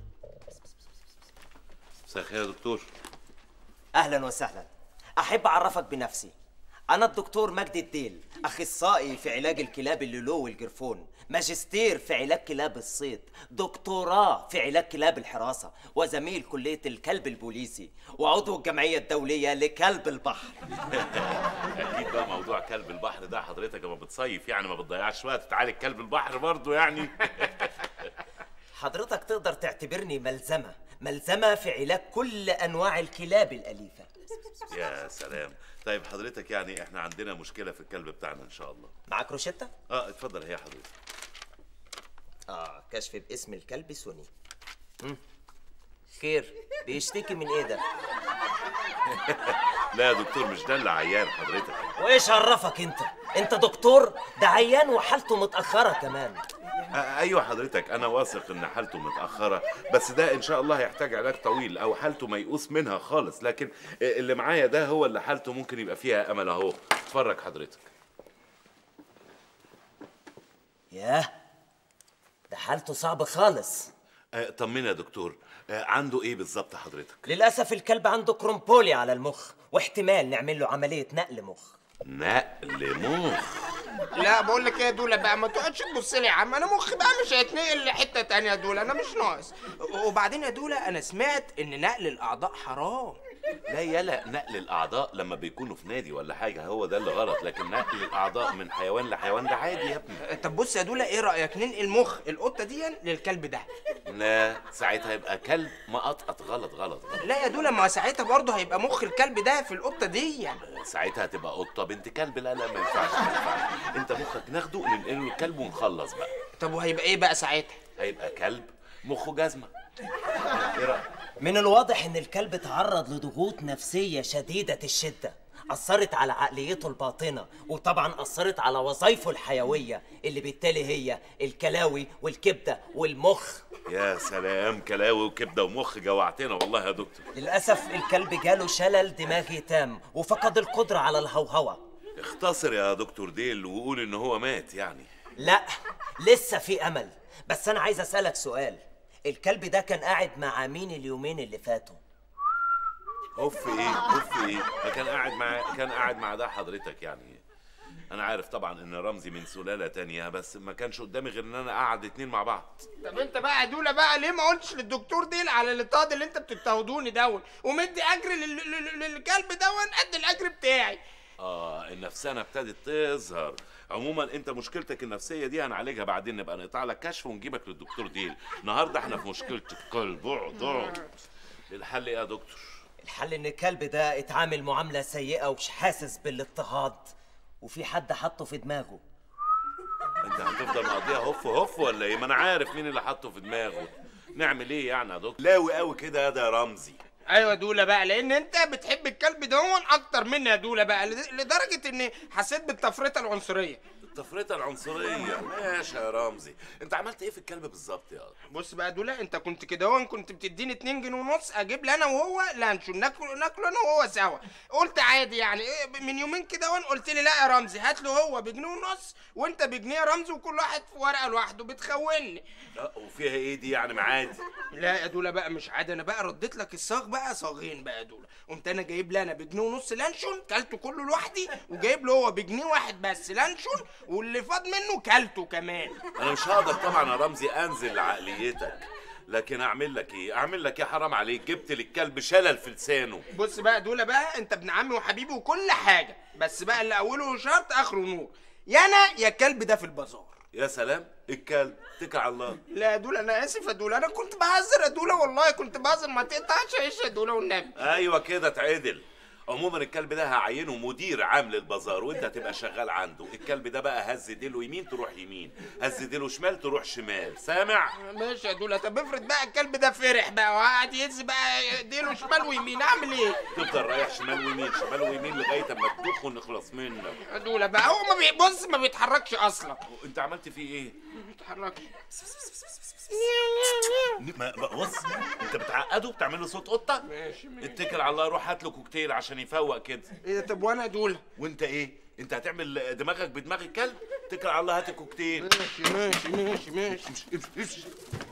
مساء الخير يا دكتور اهلا وسهلا احب اعرفك بنفسي انا الدكتور مجدي الديل اخصائي في علاج الكلاب اللولو والجرفون ماجستير في علاج كلاب الصيد دكتوراه في علاج كلاب الحراسه وزميل كليه الكلب البوليسي وعضو الجمعيه الدوليه لكلب البحر اكيد بقى موضوع كلب البحر ده حضرتك لما بتصيف يعني ما بتضيعش وقت تعالج كلب البحر برضه يعني حضرتك تقدر تعتبرني ملزمه ملزمه في علاج كل انواع الكلاب الاليفه يا سلام طيب حضرتك يعني احنا عندنا مشكله في الكلب بتاعنا ان شاء الله معاك روشته اه اتفضل هي حضرتك اه كشف باسم الكلب سوني مم. خير بيشتكي من ايه ده لا يا دكتور مش ده اللي عيان حضرتك وايش عرفك انت انت دكتور ده عيان وحالته متاخره كمان آه ايوه حضرتك انا واثق ان حالته متاخره بس ده ان شاء الله هيحتاج علاج طويل او حالته ميؤوس منها خالص لكن اللي معايا ده هو اللي حالته ممكن يبقى فيها امل اهو اتفرج حضرتك ياه ده حالته صعبه خالص آه طمني يا دكتور آه عنده ايه بالظبط حضرتك للاسف الكلب عنده كرومبولي على المخ واحتمال نعمل له عمليه نقل مخ نقل مخ لا بقول لك ايه يا دولا بقى ما تقعدش تبص لي يا عم انا مخي بقى مش هيتنقل لحته تانية يا دولا انا مش ناقص وبعدين يا دولا انا سمعت ان نقل الاعضاء حرام لا يلا نقل الاعضاء لما بيكونوا في نادي ولا حاجه هو ده اللي غلط لكن نقل الاعضاء من حيوان لحيوان ده عادي يا ابني طب بص يا دولا ايه رايك ننقل مخ القطه دي للكلب ده لا ساعتها يبقى كلب مقطقط غلط غلط غلط لا يا دولا ما ساعتها برضه هيبقى مخ الكلب ده في القطه دي يعني. ساعتها هتبقى قطه بنت كلب لا لا ما ينفعش ما ينفعش انت مخك ناخده ننقله للكلب ونخلص بقى طب وهيبقى ايه بقى ساعتها هيبقى كلب مخه جزمه ايه رايك من الواضح ان الكلب تعرض لضغوط نفسيه شديده الشده اثرت على عقليته الباطنه وطبعا اثرت على وظائفه الحيويه اللي بالتالي هي الكلاوي والكبده والمخ يا سلام كلاوي وكبده ومخ جوعتنا والله يا دكتور للاسف الكلب جاله شلل دماغي تام وفقد القدره على الهوهوه اختصر يا دكتور ديل وقول ان هو مات يعني لا لسه في امل بس انا عايز اسالك سؤال الكلب ده كان قاعد مع مين اليومين اللي فاتوا اوف ايه اوف ايه ما كان قاعد مع كان قاعد مع ده حضرتك يعني انا عارف طبعا ان رمزي من سلاله تانية بس ما كانش قدامي غير ان انا قاعد اتنين مع بعض طب انت بقى يا دولا بقى ليه ما قلتش للدكتور ديل على الاطاد اللي انت بتتاودوني دون ومدي اجر لل- لل- للكلب دون قد الاجر بتاعي اه النفسانه ابتدت تظهر عموما انت مشكلتك النفسيه دي هنعالجها بعدين نبقى نقطع لك كشف ونجيبك للدكتور ديل النهارده احنا في مشكله الكلب اقعد اقعد الحل ايه يا دكتور الحل ان الكلب ده اتعامل معامله سيئه ومش حاسس بالاضطهاد وفي حد حطه في دماغه انت هتفضل مقضيها هف هف ولا ايه ما انا عارف مين اللي حطه في دماغه نعمل ايه يعني يا دكتور لاوي قوي كده ده يا رمزي ايوه يا دولا بقى لان انت بتحب الكلب دون اكتر مني يا دولا بقى لد- لدرجه اني حسيت بالتفرقه العنصريه التفرقه العنصريه ماشي يا رمزي انت عملت ايه في الكلب بالظبط يا بص بقى دولا انت كنت كده هون كنت بتديني 2 جنيه ونص اجيب لي انا وهو لانشون ناكل ناكله انا وهو سوا قلت عادي يعني إيه من يومين كده هون قلت لي لا يا رمزي هات له هو بجنيه ونص وانت بجنيه يا رمزي وكل واحد في ورقه لوحده بتخوني لا وفيها ايه دي يعني معادي لا يا دولا بقى مش عادي انا بقى رديت لك الصاغ بقى صاغين بقى يا دولا قمت انا جايب لي انا بجنيه ونص لانشون كلته كله لوحدي وجايب له هو بجنيه واحد بس لانشون واللي فاض منه كلته كمان انا مش هقدر طبعا يا رمزي انزل لعقليتك لكن اعمل لك ايه اعمل لك ايه حرام عليك جبت للكلب شلل في لسانه بص بقى دولا بقى انت ابن عمي وحبيبي وكل حاجه بس بقى اللي اوله شرط اخره نور يا انا يا الكلب ده في البازار يا سلام الكلب اتكل على الله لا يا دولا انا اسف يا دولا انا كنت بهزر يا دولا والله كنت بهزر ما تقطعش عيش يا دولا والنبي ايوه كده اتعدل عموما الكلب ده هعينه مدير عام للبازار وانت هتبقى شغال عنده الكلب ده بقى هز ديله يمين تروح يمين هز ديله شمال تروح شمال سامع ماشي يا دولا طب افرض بقى الكلب ده فرح بقى وقعد يهز بقى ايديله شمال ويمين اعمل ايه؟ تفضل رايح شمال ويمين شمال ويمين لغايه اما تدوخ ونخلص منك يا دولا بقى هو ما بيبص ما بيتحركش اصلا انت عملت فيه ايه ما بيتحركش ما ما- بص انت بتعقده بتعمل له صوت قطه ماشي ماشي اتكل على الله روح هات له كوكتيل عشان يفوق كده ايه ده طب وانا دول وانت ايه انت هتعمل دماغك بدماغ الكلب اتكل على الله هات الكوكتيل ماشي ماشي ماشي ماشي امشي امشي امشي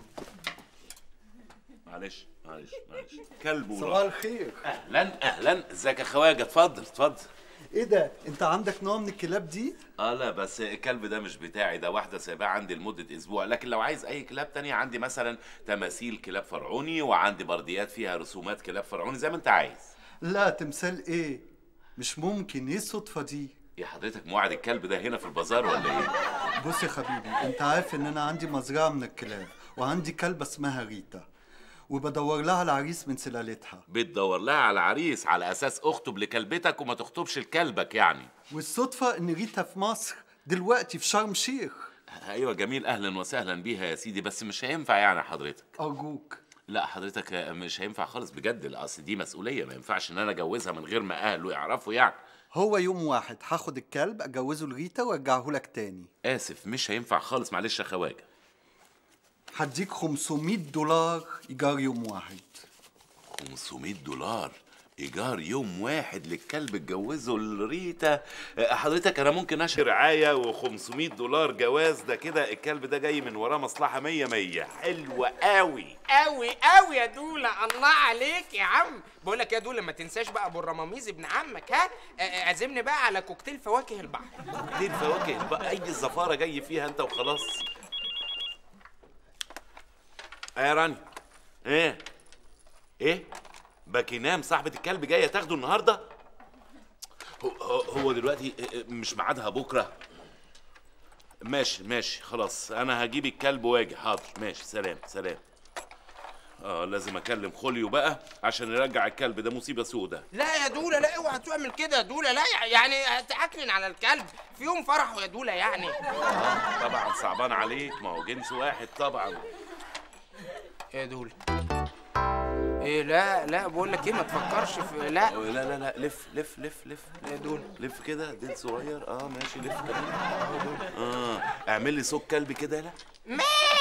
معلش معلش معلش كلب صباح وراح. الخير اهلا اهلا ازيك يا خواجه اتفضل اتفضل ايه ده انت عندك نوع من الكلاب دي اه لا بس الكلب ده مش بتاعي ده واحده سايباه عندي لمده اسبوع لكن لو عايز اي كلاب تانية عندي مثلا تماثيل كلاب فرعوني وعندي برديات فيها رسومات كلاب فرعوني زي ما انت عايز لا تمثال ايه مش ممكن ايه الصدفه دي يا حضرتك موعد الكلب ده هنا في البازار ولا ايه بص يا حبيبي انت عارف ان انا عندي مزرعه من الكلاب وعندي كلبه اسمها ريتا وبدور لها على عريس من سلالتها بتدور لها على عريس على اساس اخطب لكلبتك وما تخطبش لكلبك يعني والصدفه ان ريتا في مصر دلوقتي في شرم شيخ ايوه جميل اهلا وسهلا بيها يا سيدي بس مش هينفع يعني حضرتك ارجوك لا حضرتك مش هينفع خالص بجد لا، اصل دي مسؤوليه ما ينفعش ان انا اجوزها من غير ما اهله يعرفوا يعني هو يوم واحد هاخد الكلب اجوزه لريتا وارجعه لك تاني اسف مش هينفع خالص معلش يا خواجه هديك 500 دولار ايجار يوم واحد 500 دولار ايجار يوم واحد للكلب اتجوزه لريتا أه، حضرتك انا ممكن اشهر رعايه و500 دولار جواز ده كده الكلب ده جاي من وراه مصلحه 100 100 حلوه قوي قوي قوي يا دولا الله عليك يا عم بقول لك يا دولا ما تنساش بقى ابو الرماميز ابن عمك ها آه، آه، عزمني بقى على كوكتيل فواكه البحر كتير فواكه بقى اي زفاره جاي فيها انت وخلاص ايه يا راني ايه ايه باكينام صاحبة الكلب جاية تاخده النهاردة هو, هو- هو دلوقتي مش ميعادها بكرة ماشي ماشي خلاص انا هجيب الكلب واجي حاضر ماشي سلام سلام اه لازم اكلم خوليو بقى عشان يرجع الكلب ده مصيبة سودة لا يا دولا لا اوعى تعمل كده يا دولا لا يعني هتعكنن على الكلب في يوم فرحه يا دولا يعني آه طبعا صعبان عليك ما هو جنس واحد طبعا يا دولا ايه لا لا بقول لك ايه ما تفكرش في لا لا لا لا لف لف لف لف يا دول لف كده ديل صغير اه ماشي لف كده اه اعمل لي صوت كلب كده لا ما